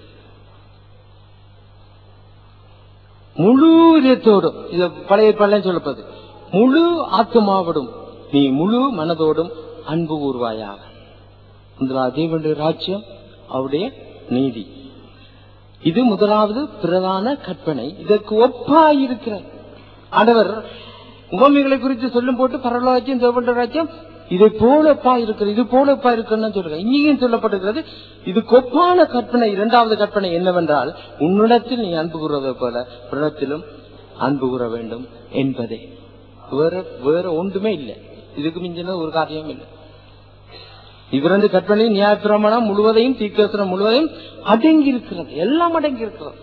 முழு இதயத்தோடும் இது பழைய பழைய சொல்லப்படுது முழு ஆத்மாவோடும் நீ முழு மனதோடும் அன்பு கூறுவாயாக முதலாவது தேவனுடைய ராஜ்யம் அவருடைய நீதி இது முதலாவது பிரதான கற்பனை இதற்கு ஒப்பாயிருக்கிற ஆண்டவர் உவமைகளை குறித்து சொல்லும் போட்டு பரலோராஜ்யம் தேவண்ட ராஜ்யம் இதை போலப்பா இருக்கிறது இது போலப்பா இருக்குன்னு சொல்றாங்க இங்கேயும் சொல்லப்பட்டிருக்கிறது இது கொப்பான கற்பனை இரண்டாவது கற்பனை என்னவென்றால் உன்னிடத்தில் நீ அன்பு கூறுவதை போல பிறத்திலும் அன்பு கூற வேண்டும் என்பதே வேற வேற ஒன்றுமே இல்லை இதுக்கு மிஞ்சின ஒரு காரியம் இல்லை இவரது கற்பனை நியாயப்பிரமாணம் முழுவதையும் தீர்க்கதரிசனம் முழுவதையும் அடங்கி இருக்கிறது எல்லாம் அடங்கி இருக்கிறது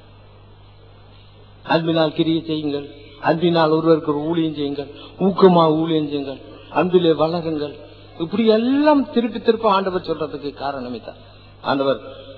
அன்பினால் கிரியை செய்யுங்கள் அன்பினால் ஒருவருக்கு ஒரு ஊழியம் செய்யுங்கள் ஊக்கமா ஊழியம் செய்யுங்கள் அன்பிலே வளருங்கள் இப்படி எல்லாம் திருப்பி திருப்ப ஆண்டவர் சொல்றதுக்கு காரணமே தான் ஆண்டவர்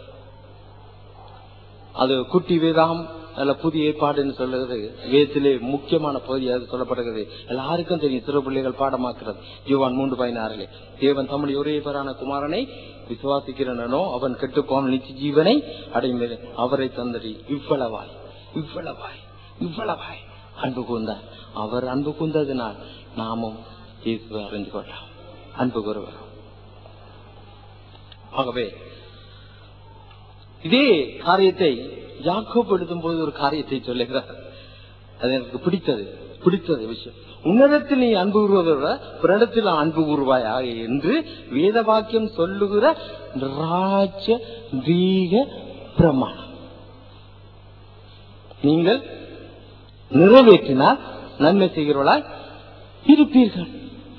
அது குட்டி வேதாம் அல்ல புதிய ஏற்பாடுன்னு சொல்லுறது வேதத்திலே முக்கியமான பகுதி அது சொல்லப்படுகிறது எல்லாருக்கும் தெரியும் சிறு பிள்ளைகள் பாடமாக்குறது யோவான் மூன்று பதினாறிலே தேவன் தம்முடைய ஒரே பேரான குமாரனை விசுவாசிக்கிறனோ அவன் கெட்டுப்போன நிச்சய ஜீவனை அடைந்தது அவரை தந்தடி இவ்வளவாய் இவ்வளவாய் இவ்வளவாய் அன்பு கூர்ந்தார் அவர் அன்பு கூர்ந்ததினால் நாமும் இயேசுவை அறிந்து கொள்ளலாம் அன்பு கூறுவர் ஆகவே இதே காரியத்தை யாக்கோப் எழுதும் போது ஒரு காரியத்தை சொல்லுகிறார் அது எனக்கு பிடித்தது பிடித்தது விஷயம் உன்னிடத்தில் நீ அன்பு கூறுவதோட பிறடத்தில் அன்பு கூறுவாயா என்று வேத வாக்கியம் சொல்லுகிற ராஜ வீக பிரமாணம் நீங்கள் நிறைவேற்றினால் நன்மை செய்கிறவர்களாய் இருப்பீர்கள்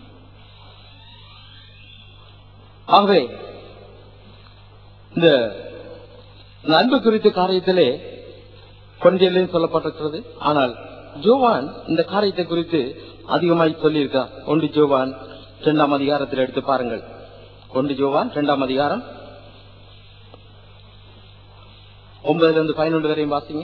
ஆகவே இந்த இந்த அன்பு குறித்த காரியத்திலே கொஞ்சம் சொல்லப்பட்டிருக்கிறது ஆனால் ஜோவான் இந்த காரியத்தை குறித்து அதிகமாய் சொல்லியிருக்கார் ஒன்று ஜோவான் இரண்டாம் அதிகாரத்தில் எடுத்து பாருங்கள் ஒன்று ஜோவான் இரண்டாம் அதிகாரம் ஒன்பதுல இருந்து பதினொன்று வரையும் வாசிங்க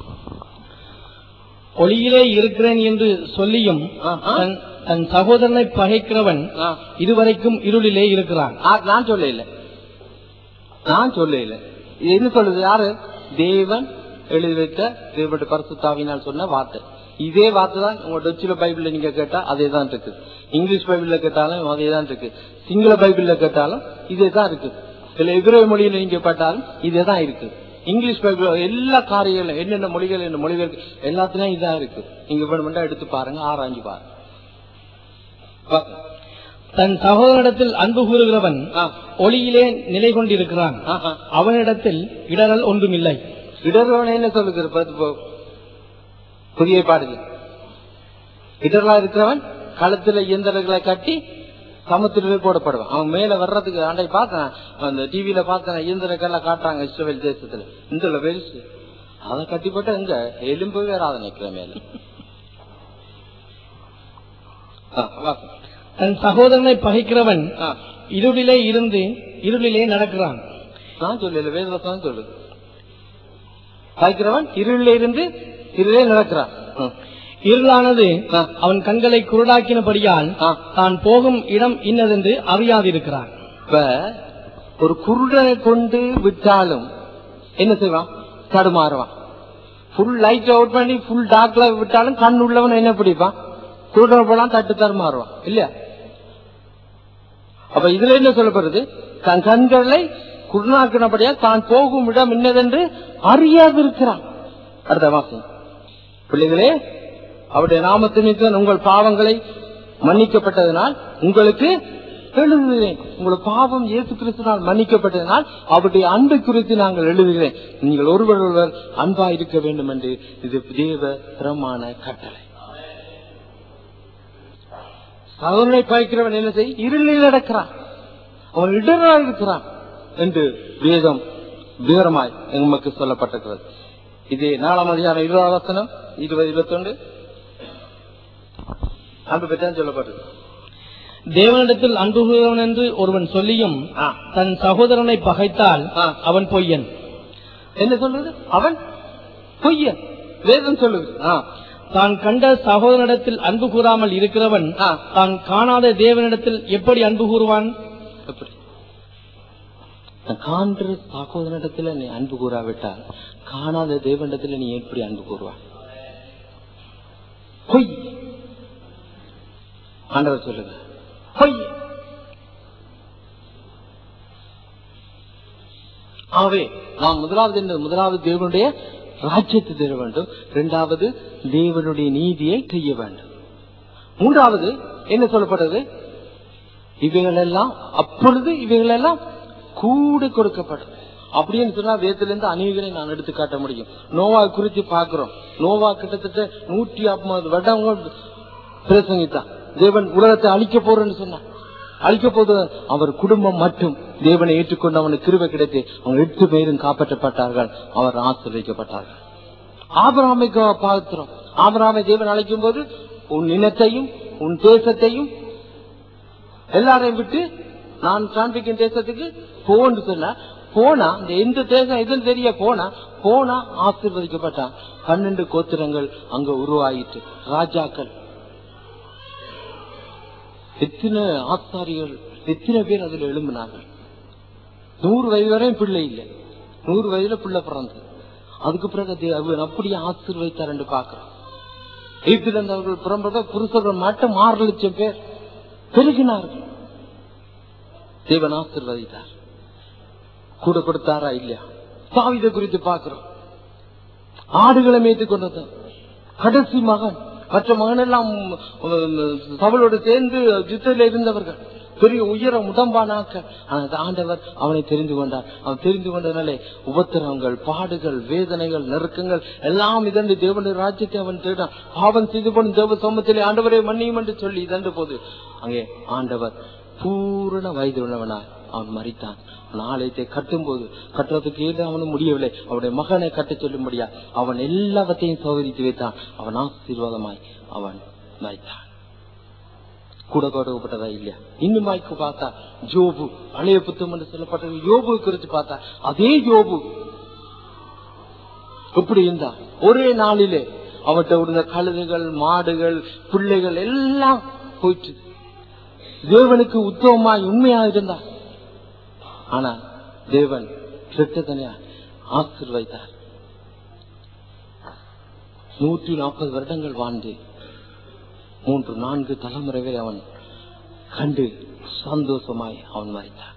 ஒளியிலே இருக்கிறேன் என்று சொல்லியும் ஆஹா. தன் தன் சகோதரனை பகைக்கிறவன் ஆ. இதுவரைக்கும் இருளிலே இருக்கிறான் ஆ, நான் சொல்ல இல்ல நான் சொல்ல இல்ல இது என்ன சொல்லுது யாரு தேவன் எழுதி வைத்த தேவனுடைய பரிசுத்தாவினால் சொன்ன வார்த்தை இதே வார்த்தை தான் உங்க டச்சுல பைபிள்ல நீங்க கேட்டா அதே தான் இருக்கு இங்கிலீஷ் பைபிள்ல கேட்டாலும் அதே தான் இருக்கு சிங்கள பைபிள்ல கேட்டாலும் இதே தான் இருக்கு இல்ல எபிரேய மொழியில நீங்க கேட்டாலும் இதே தான் இருக்கு இங்கிலீஷ் பைபிள் எல்லா காரியங்களும் என்னென்ன மொழிகள் என்ன மொழிகள் எல்லாத்துலயும் இதான் இருக்கு நீங்க வேணுமெண்டா எடுத்து பாருங்க ஆராய்ஞ்சு பாருங்க பாருங்க. தன் சகோதரனிடத்தில் அன்பு கூறுகிறவன் ஆ, ஒளியிலே நிலை கொண்டிருக்கிறான் ஆஹா. அவனிடத்தில் இடரல் ஒன்றுமில்லை இடர்வன என்ன சொல்லுகிற பார்த்து போ. புதிய பாடல இடர்லா இருக்கிறவன் களத்துல இயந்திரங்களை கட்டி சமுத்திரத்தில் போடப்படுவான் அவன் மேல வர்றதுக்கு ஆண்டை பார்த்தேன் அந்த டிவியில பார்த்தேன் இயந்திரக்கெல்லாம் காட்டுறாங்க இஸ்ரேல் தேசத்துல இந்த பெருசு அதை கட்டி போட்டா எங்க எலும்பு வேறாத நிக்கிற மேல ஆ, வாசம். தன் சகோதரனை பகைக்கிறவன் ஆ, இருளிலே இருந்து இருளிலே நடக்கிறான் நான் சொல்லல வேதவசம் சொல்லு பாய்க்கிறவன் இருளில் இருந்து இருளே நடக்கிறான் ம். இருளானது ஆ. அவன் கண்களை குருடாக்கினபடியால் ஆ. தான் போகும் இடம் இன்னதென்று அறியாதிருக்கிறான் இப்ப ஒரு குருடனை கொண்டு விட்டாலும் என்ன செய்வான் தடுமாறுவான் ஃபுல் லைட் அவுட் பண்ணி ஃபுல் டார்க்ல விட்டாலும் கண் உள்ளவன் என்ன பிடிப்பான் குருடனை போலாம் தட்டு தடுமாறுவான் இல்லையா அப்ப இதுல என்ன சொல்லப்படுது தன் கண்களை குருநாக்கினபடியா தான் போகும் இடம் இன்னதென்று அறியாதிருக்கிறான் அடுத்த மாசம் பிள்ளைகளே அவருடைய நாமத்தின் உங்கள் பாவங்களை மன்னிக்கப்பட்டதனால் உங்களுக்கு எழுதுகிறேன் உங்கள் பாவம் இயேசு கிறிஸ்துனால் மன்னிக்கப்பட்டதனால் அவருடைய அன்பை குறித்து நாங்கள் எழுதுகிறேன் நீங்கள் ஒருவர் ஒருவர் அன்பா இருக்க வேண்டும் என்று இது தேவ பிரமாண கட்டளை சகோதரனை பாய்க்கிறவன் என்ன செய் இருளில் நடக்கிறான் அவன் இடராக இருக்கிறான் என்று வேதம் விவரமாய் எமக்கு சொல்லப்பட்டிருக்கிறது இது நாலாம் அதிகாரம் இருபது வசனம் இருபது இருபத்தொன்று அன்பு பெற்றான் சொல்லப்பட்டது தேவனிடத்தில் அன்பு கூறுகிறவன் என்று ஒருவன் சொல்லியும் ஆ. தன் சகோதரனை பகைத்தால் ஆ. அவன் பொய்யன் என்ன சொல்றது அவன் பொய்யன் வேதம் சொல்லுது ஆ. தான் கண்ட சகோதரனிடத்தில் அன்பு கூறாமல் இருக்கிறவன் ஆ. தான் காணாத தேவனிடத்தில் எப்படி அன்பு கூறுவான் எப்படி நான் காண்ற சகோதரனிடத்துல நீ அன்பு கூறாவிட்டால் காணாத தேவனிடத்துல நீ எப்படி அன்பு கூறுவாய் பொய் ஆண்டவர் சொல்லுங்க பொய் ஆகவே நாம் முதலாவது என்ன முதலாவது தேவனுடைய ராஜ்யத்தை தேட வேண்டும் இரண்டாவது தேவனுடைய நீதியை செய்ய வேண்டும் மூன்றாவது என்ன சொல்லப்பட்டது இவைகளெல்லாம் அப்பொழுது இவைகளெல்லாம் கூட கொடுக்கப்படும் அப்படின்னு சொன்னா வேதத்திலிருந்து அநேகரை நான் எடுத்து காட்ட முடியும் நோவா குறித்து பார்க்கிறோம் நோவா கிட்டத்தட்ட நூற்றி ஐம்பது வருடங்கள் பிரசங்கித்தான் தேவன் உலகத்தை அழிக்க போறேன்னு சொன்னான் அழிக்க போது அவர் குடும்பம் மட்டும் தேவனை ஏற்றுக்கொண்டு அவனுக்கு கிருபை கிடைத்து அவங்க எட்டு பேரும் காப்பாற்றப்பட்டார்கள் அவர் ஆசிரியக்கப்பட்டார்கள் ஆபராமை பார்க்கிறோம் ஆபராமை தேவன் அழைக்கும் போது உன் இனத்தையும் உன் தேசத்தையும் எல்லாரையும் விட்டு நான் காண்பிக்கும் தேசத்துக்கு போன்னு சொன்ன போனா இந்த எந்த தேசம் எதுன்னு தெரிய போனா போனா ஆசீர்வதிக்கப்பட்டான் பன்னெண்டு கோத்திரங்கள் அங்க உருவாயிட்டு ராஜாக்கள் எத்தனை ஆசாரிகள் எத்தனை பேர் அதுல எழும்பினார்கள் நூறு வயது வரையும் பிள்ளை இல்லை நூறு வயதுல பிள்ளை பிறந்தது அதுக்கு பிறகு தே- அவர் அப்படியே ஆசீர்வதித்தார் என்று பாக்குறோம் எகிப்தில் இருந்தவர்கள் புறம்பட புருஷர்கள் மட்டும் ஆறு லட்சம் பேர் பெருகினார்கள் தேவன் ஆசீர்வதித்தார் கூட கொடுத்தாரா இல்லையா தாவிதை குறித்து பார்க்கிறோம் ஆடுகளை மேய்த்து கொண்டது கடைசி மகன் மற்ற மகன் எல்லாம் உம், சவுலோடு சேர்ந்து யுத்தத்தில் இருந்தவர்கள் பெரிய உயர உடம்பானாக்க ஆனால் ஆண்டவர் அவனை தெரிந்து கொண்டார் அவன் தெரிந்து கொண்டனாலே உபத்திரவங்கள் பாடுகள் வேதனைகள் நெருக்கங்கள் எல்லாம் இதன்று தேவனுடைய ராஜ்யத்தை அவன் தேடான் பாவம் செய்து போன தேவ சமூகத்திலே ஆண்டவரை மன்னியும் என்று சொல்லி இதன்று போது அங்கே ஆண்டவர் பூரண வயது உள்ளவனாய் அவன் மறித்தான் அவன் ஆலயத்தை கட்டும் போது கட்டுறதுக்கு ஏது அவனும் முடியவில்லை அவனுடைய மகனை கட்டச் சொல்லும்படியா அவன் எல்லாவற்றையும் சோதரித்து வைத்தான் அவன் ஆசீர்வாதமாய் அவன் மறித்தான் கூட கொடுக்கப்பட்டதா இல்லையா இன்னும் வாய்க்கு பார்த்தா ஜோபு பழைய புத்தம் என்று சொல்லப்பட்டது யோபு குறித்து பார்த்தா அதே யோபு எப்படி இருந்தா ஒரே நாளிலே அவன்கிட்ட இருந்த கழுதைகள் மாடுகள் பிள்ளைகள் எல்லாம் போயிட்டு தேவனுக்கு உத்தவமாய் உண்மையா இருந்தா ஆனா தேவன் கிருத்தனையா ஆசிர்வைத்தார் நூற்றி நாற்பது வருடங்கள் வாழ்ந்து மூன்று நான்கு தலைமுறைவை அவன் கண்டு சந்தோஷமாய் அவன் மறைத்தான்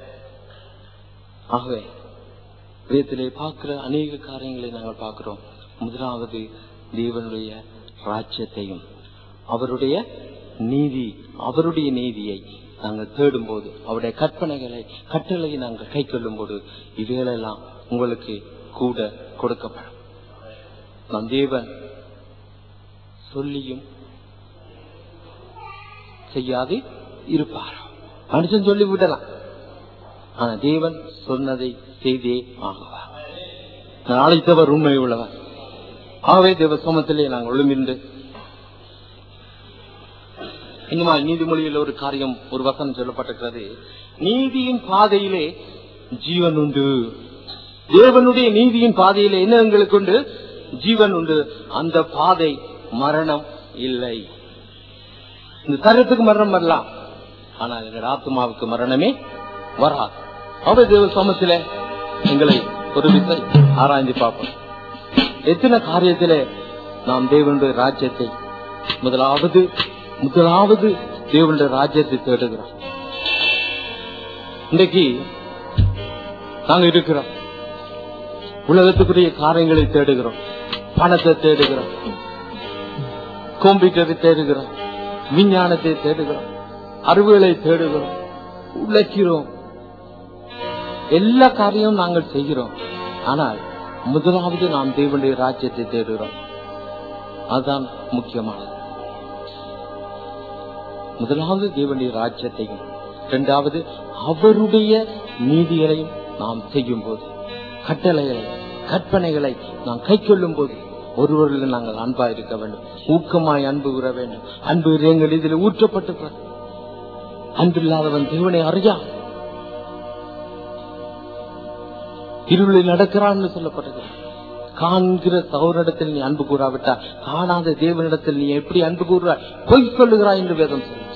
ஆகவே வேதத்திலே பார்க்கிற அநேக காரியங்களை நாங்கள் பார்க்கிறோம் முதலாவது தேவனுடைய ராஜ்யத்தையும் அவருடைய நீதி அவருடைய நீதியை நாங்கள் தேடும் போது அவருடைய கற்பனைகளை கட்டளையை நாங்கள் கை கொள்ளும் போது இவைகளெல்லாம் உங்களுக்கு கூட கொடுக்கப்படும் நம் தேவன் சொல்லியும் செய்யாது இருப்பார் மனுஷன் சொல்லி விடலாம் ஆனா தேவன் சொன்னதை செய்தே ஆகுவார் நான் அழைத்தவர் உண்மை உள்ளவர் ஆகவே தேவ சமத்திலே நாங்கள் ஒழுமின்று இன்னுமா நீதிமொழியில் ஒரு காரியம் ஒரு வசனம் சொல்லப்பட்டிருக்கிறது நீதியின் பாதையிலே ஜீவன் உண்டு தேவனுடைய நீதியின் பாதையிலே என்ன எங்களுக்கு உண்டு ஜீவன் உண்டு அந்த பாதை மரணம் இல்லை இந்த சரீரத்துக்கு மரணம் வரலாம் ஆனா எங்கள் ஆத்மாவுக்கு மரணமே வராது அவர் தேவ சமத்தில எங்களை ஒரு விசை ஆராய்ந்து பார்ப்போம் எத்தனை காரியத்திலே நாம் தேவனுடைய ராஜ்யத்தை முதலாவது முதலாவது தேவனுடைய ராஜ்யத்தை தேடுகிறோம் இன்றைக்கு நாங்க இருக்கிறோம் உலகத்துக்குரிய காரியங்களை தேடுகிறோம் பணத்தை தேடுகிறோம் கம்ப்யூட்டரை தேடுகிறோம் விஞ்ஞானத்தை தேடுகிறோம் அறிவுகளை தேடுகிறோம் உழைக்கிறோம் எல்லா காரியமும் நாங்கள் செய்கிறோம் ஆனால் முதலாவது நாம் தேவனுடைய ராஜ்யத்தை தேடுகிறோம் அதுதான் முக்கியமானது முதலாவது தேவனுடைய ராஜ்யத்தையும் இரண்டாவது அவருடைய நீதிகளையும் நாம் செய்யும் போது கட்டளைகளை கற்பனைகளை நாம் கை கொள்ளும் போது ஒருவரில் நாங்கள் அன்பா இருக்க வேண்டும் ஊக்கமாய் அன்பு கூற வேண்டும் அன்பு எங்கள் இதில் ஊற்றப்பட்டு அன்பில்லாதவன் தேவனை அறியா இருளில் நடக்கிறான்னு சொல்லப்பட்டது காண்கிற சௌரிடத்தில் நீ அன்பு கூறாவிட்டா காணாத தேவனிடத்தில் நீ எப்படி அன்பு கூறுறாய் பொய் சொல்லுகிறாய் என்று வேதம் சொல்லுச்சு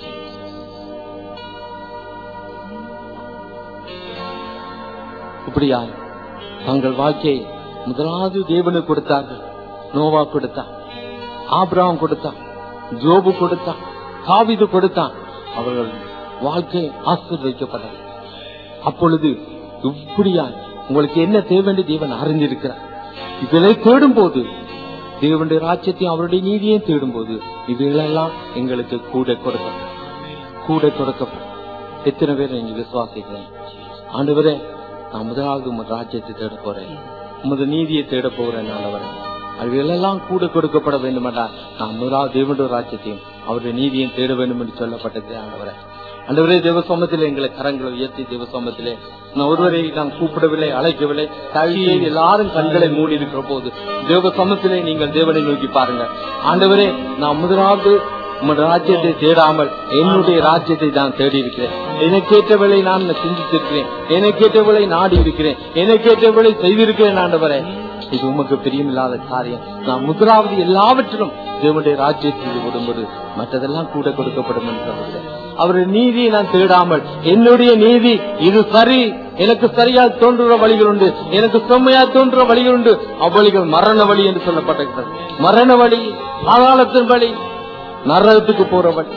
இப்படியா தங்கள் வாழ்க்கையை முதலாவது தேவனுக்கு கொடுத்தார்கள் நோவா கொடுத்தான் ஆபிரகாம் கொடுத்தான் ஜோபு கொடுத்தான் காவிது கொடுத்தான் அவர்கள் வாழ்க்கை ஆசீர்வதிக்கப்பட்டது அப்பொழுது இப்படியா உங்களுக்கு என்ன தேவன் தேவன் அறிந்திருக்கிறார் இதை தேடும் போது தேவனுடைய ராஜ்யத்தையும் அவருடைய நீதியையும் தேடும் போது இவைகளெல்லாம் எங்களுக்கு கூட கொடுக்கப்படும் கூட கொடுக்கப்படும் எத்தனை பேர் நீங்க விசுவாசிக்கிறேன் ஆண்டவரே நான் முதலாவது உமது ராஜ்யத்தை தேட போறேன் உமது நீதியை தேட போகிறேன் ஆண்டவரே அவைகளெல்லாம் கூட கொடுக்கப்பட வேண்டுமென்றால் நான் முதலாவது தேவனுடைய ராஜ்யத்தையும் அவருடைய நீதியையும் தேட வேண்டும் என்று சொல்லப்பட்டது ஆண்டவரே அண்டவரே தேவசோமத்திலே எங்களை கரங்களை உயர்த்தி தேவசோமத்திலே நான் ஒருவரை நான் கூப்பிடவில்லை அழைக்கவில்லை தழியை எல்லாரும் கண்களை மூடி இருக்கிற போது தேவசோமத்திலே நீங்கள் தேவனை நோக்கி பாருங்க ஆண்டவரே நான் முதலாவது உமது ராஜ்யத்தை தேடாமல் என்னுடைய ராஜ்யத்தை நான் தேடி இருக்கிறேன் எனக்கேற்றவளை நான் சிந்தித்திருக்கிறேன் எனக்கேற்றவளை நாடி இருக்கிறேன் எனக்கேற்றவளை செய்திருக்கிறேன் ஆண்டவரே இது உமக்கு பிரியமில்லாத காரியம் நான் முதலாவது எல்லாவற்றிலும் தேவனுடைய ராஜ்யத்தில் விடும்போது மற்றதெல்லாம் கூட கொடுக்கப்படும் என்று சொல்லுகிறேன் அவருடைய நீதியை நான் தேடாமல் என்னுடைய நீதி இது சரி எனக்கு சரியா தோன்றுற வழிகள் உண்டு எனக்கு செம்மையா தோன்றுற வழிகள் உண்டு அவ்வழிகள் மரண வழி என்று சொல்லப்பட்டிருக்கிறது மரண வழி பாதாளத்தின் வழி நரகத்துக்கு போற வழி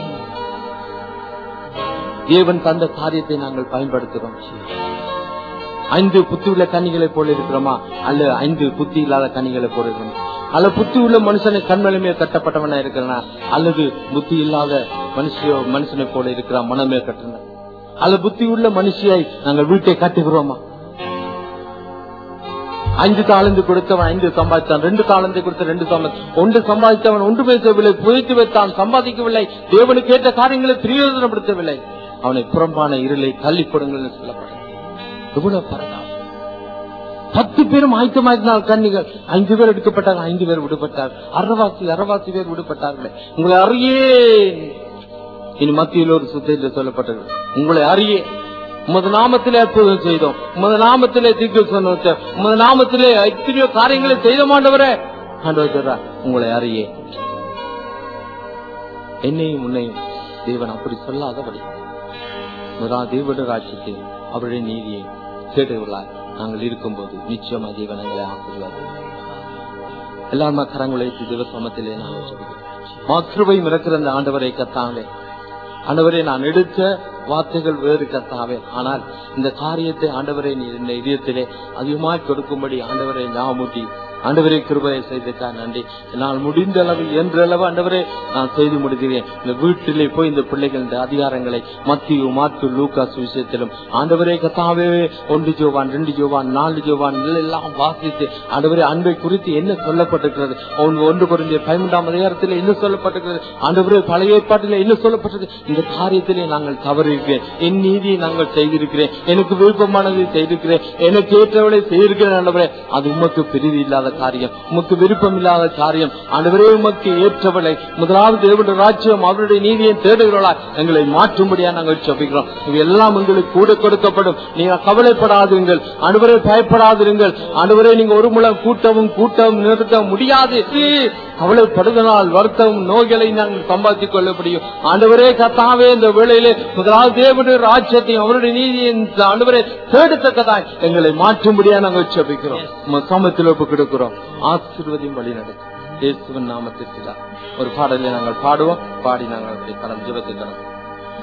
தேவன் தந்த காரியத்தை நாங்கள் பயன்படுத்துகிறோம் ஐந்து புத்தி உள்ள கனிகளை போல இருக்கிறோமா அல்ல ஐந்து புத்தி இல்லாத கனிகளை போல இருக்கிறோமா அல்ல புத்தி உள்ள மனுஷனை கண்மலமே கட்டப்பட்டவனா இருக்கிறனா அல்லது புத்தி இல்லாத மனுஷியோ மனுஷனை போல இருக்கிறான் மனமே கட்டின அல்ல புத்தி உள்ள மனுஷியாய் நாங்கள் வீட்டை கட்டுகிறோமா ஐந்து தாளந்து கொடுத்தவன் ஐந்து சம்பாதித்தான் ரெண்டு தாளந்தை கொடுத்த ரெண்டு சம்பாதி ஒன்று சம்பாதித்தவன் ஒன்று பேசவில்லை புதைத்து வைத்தான் சம்பாதிக்கவில்லை தேவனுக்கு ஏற்ற காரியங்களை பிரயோஜனப்படுத்தவில்லை அவனை புறம்பான இருளை தள்ளிப்படுங்கள் என்று சொல்லப்படும் எவ்வளவு பரதாபம் பத்து பேரும் ஆயத்தமாயிருந்தால் கண்ணிகள் ஐந்து பேர் எடுக்கப்பட்டார்கள் ஐந்து பேர் விடுபட்டார் அறவாசி அறவாசி பேர் விடுபட்டார்களே உங்களை அறியேன் இனி மத்தியில் ஒரு சுத்தையில் சொல்லப்பட்டது உங்களை அறியே உமது நாமத்திலே அற்புதம் செய்தோம் உமது நாமத்திலே தீர்க்க சொன்ன உமது நாமத்திலே எத்தனையோ காரியங்களை செய்த மாட்டவரே ஆண்டவர் சொல்றார் உங்களை அறியே என்னையும் உன்னையும் தேவன் அப்படி சொல்லாதபடி முதலாம் தேவனுடைய ராஜ்யத்தை அவருடைய நீதியை தேடுகிறார் நாங்கள் இருக்கும்போது நிச்சயமா தேவன் எங்களை ஆசீர்வாதம் எல்லாருமா கரங்களை திவசமத்திலே நான் சொல்கிறேன் மாற்றுவை மிரக்கிற அந்த ஆண்டவரை கத்தாங்களே ஆண்டவரை நான் எடுத்த வார்த்தைகள் வேறு கத்தாவே ஆனால் இந்த காரியத்தை ஆண்டவரை நீ இந்த இதயத்திலே அதிகமாய் கொடுக்கும்படி ஆண்டவரை ஞாபகமூட்டி ஆண்டவரை கிருபையை செய்துக்கா நன்றி நான் முடிந்த அளவு என்ற அளவு ஆண்டவரே நான் செய்து முடிக்கிறேன் இந்த வீட்டிலே போய் இந்த பிள்ளைகள் இந்த அதிகாரங்களை மத்திய மாற்கு லூகாஸ் விஷயத்திலும் ஆண்டவரே கத்தாவே ஒன்று ஜோவான் ரெண்டு ஜோவான் நாலு ஜோவான் எல்லாம் வாசித்து ஆண்டவரே அன்பை குறித்து என்ன சொல்லப்பட்டிருக்கிறது ஒன்று ஒன்று குறைந்த பதிமூன்றாம் அதிகாரத்தில் என்ன சொல்லப்பட்டிருக்கிறது ஆண்டவரே பழைய ஏற்பாட்டில் என்ன சொல்லப்பட்டது இந்த காரியத்திலே நாங்கள் தவறிருக்கிறேன் என் நீதியை நாங்கள் செய்திருக்கிறேன் எனக்கு விருப்பமானதை செய்திருக்கிறேன் எனக்கு ஏற்றவளை செய்திருக்கிறேன் ஆண்டவரே அது உமக்கு பிரிவு இல்லாத காரியம் உமக்கு விருப்பம் இல்லாத காரியம் ஆண்டவரே உமக்கு ஏற்றவளை முதலாவது தேவனுடைய ராஜ்யம் அவருடைய நீதியை தேடுகிறவளா எங்களை மாற்றும்படியா நாங்கள் சொல்லுகிறோம் இது எல்லாம் உங்களுக்கு கூட கொடுக்கப்படும் நீங்க கவலைப்படாதீர்கள் ஆண்டவரே பயப்படாதிருங்கள் ஆண்டவரே நீங்க ஒரு முழம் கூட்டவும் கூட்டவும் நிறுத்த முடியாது கவலைப்படுதனால் வருத்தமும் நோய்களை நாங்கள் சம்பாதித்துக் கொள்ள முடியும் ஆண்டவரே கத்தாவே இந்த வேளையிலே முதலாவது தேவனுடைய ராஜ்யத்தையும் அவருடைய நீதியின் ஆண்டவரே தேடத்தக்கதாய் எங்களை மாற்றும்படியா நாங்கள் செபிக்கிறோம் உமது சமத்தில் ஒப்பு கொடுக்கிறோம் ஆசீர்வதியும் வழி நடக்கும் இயேசுவின் நாமத்திற்கு ஒரு பாடலை நாங்கள் பாடுவோம் பாடி நாங்கள் அப்படி கடந்து ஜெபத்துக்கிறோம்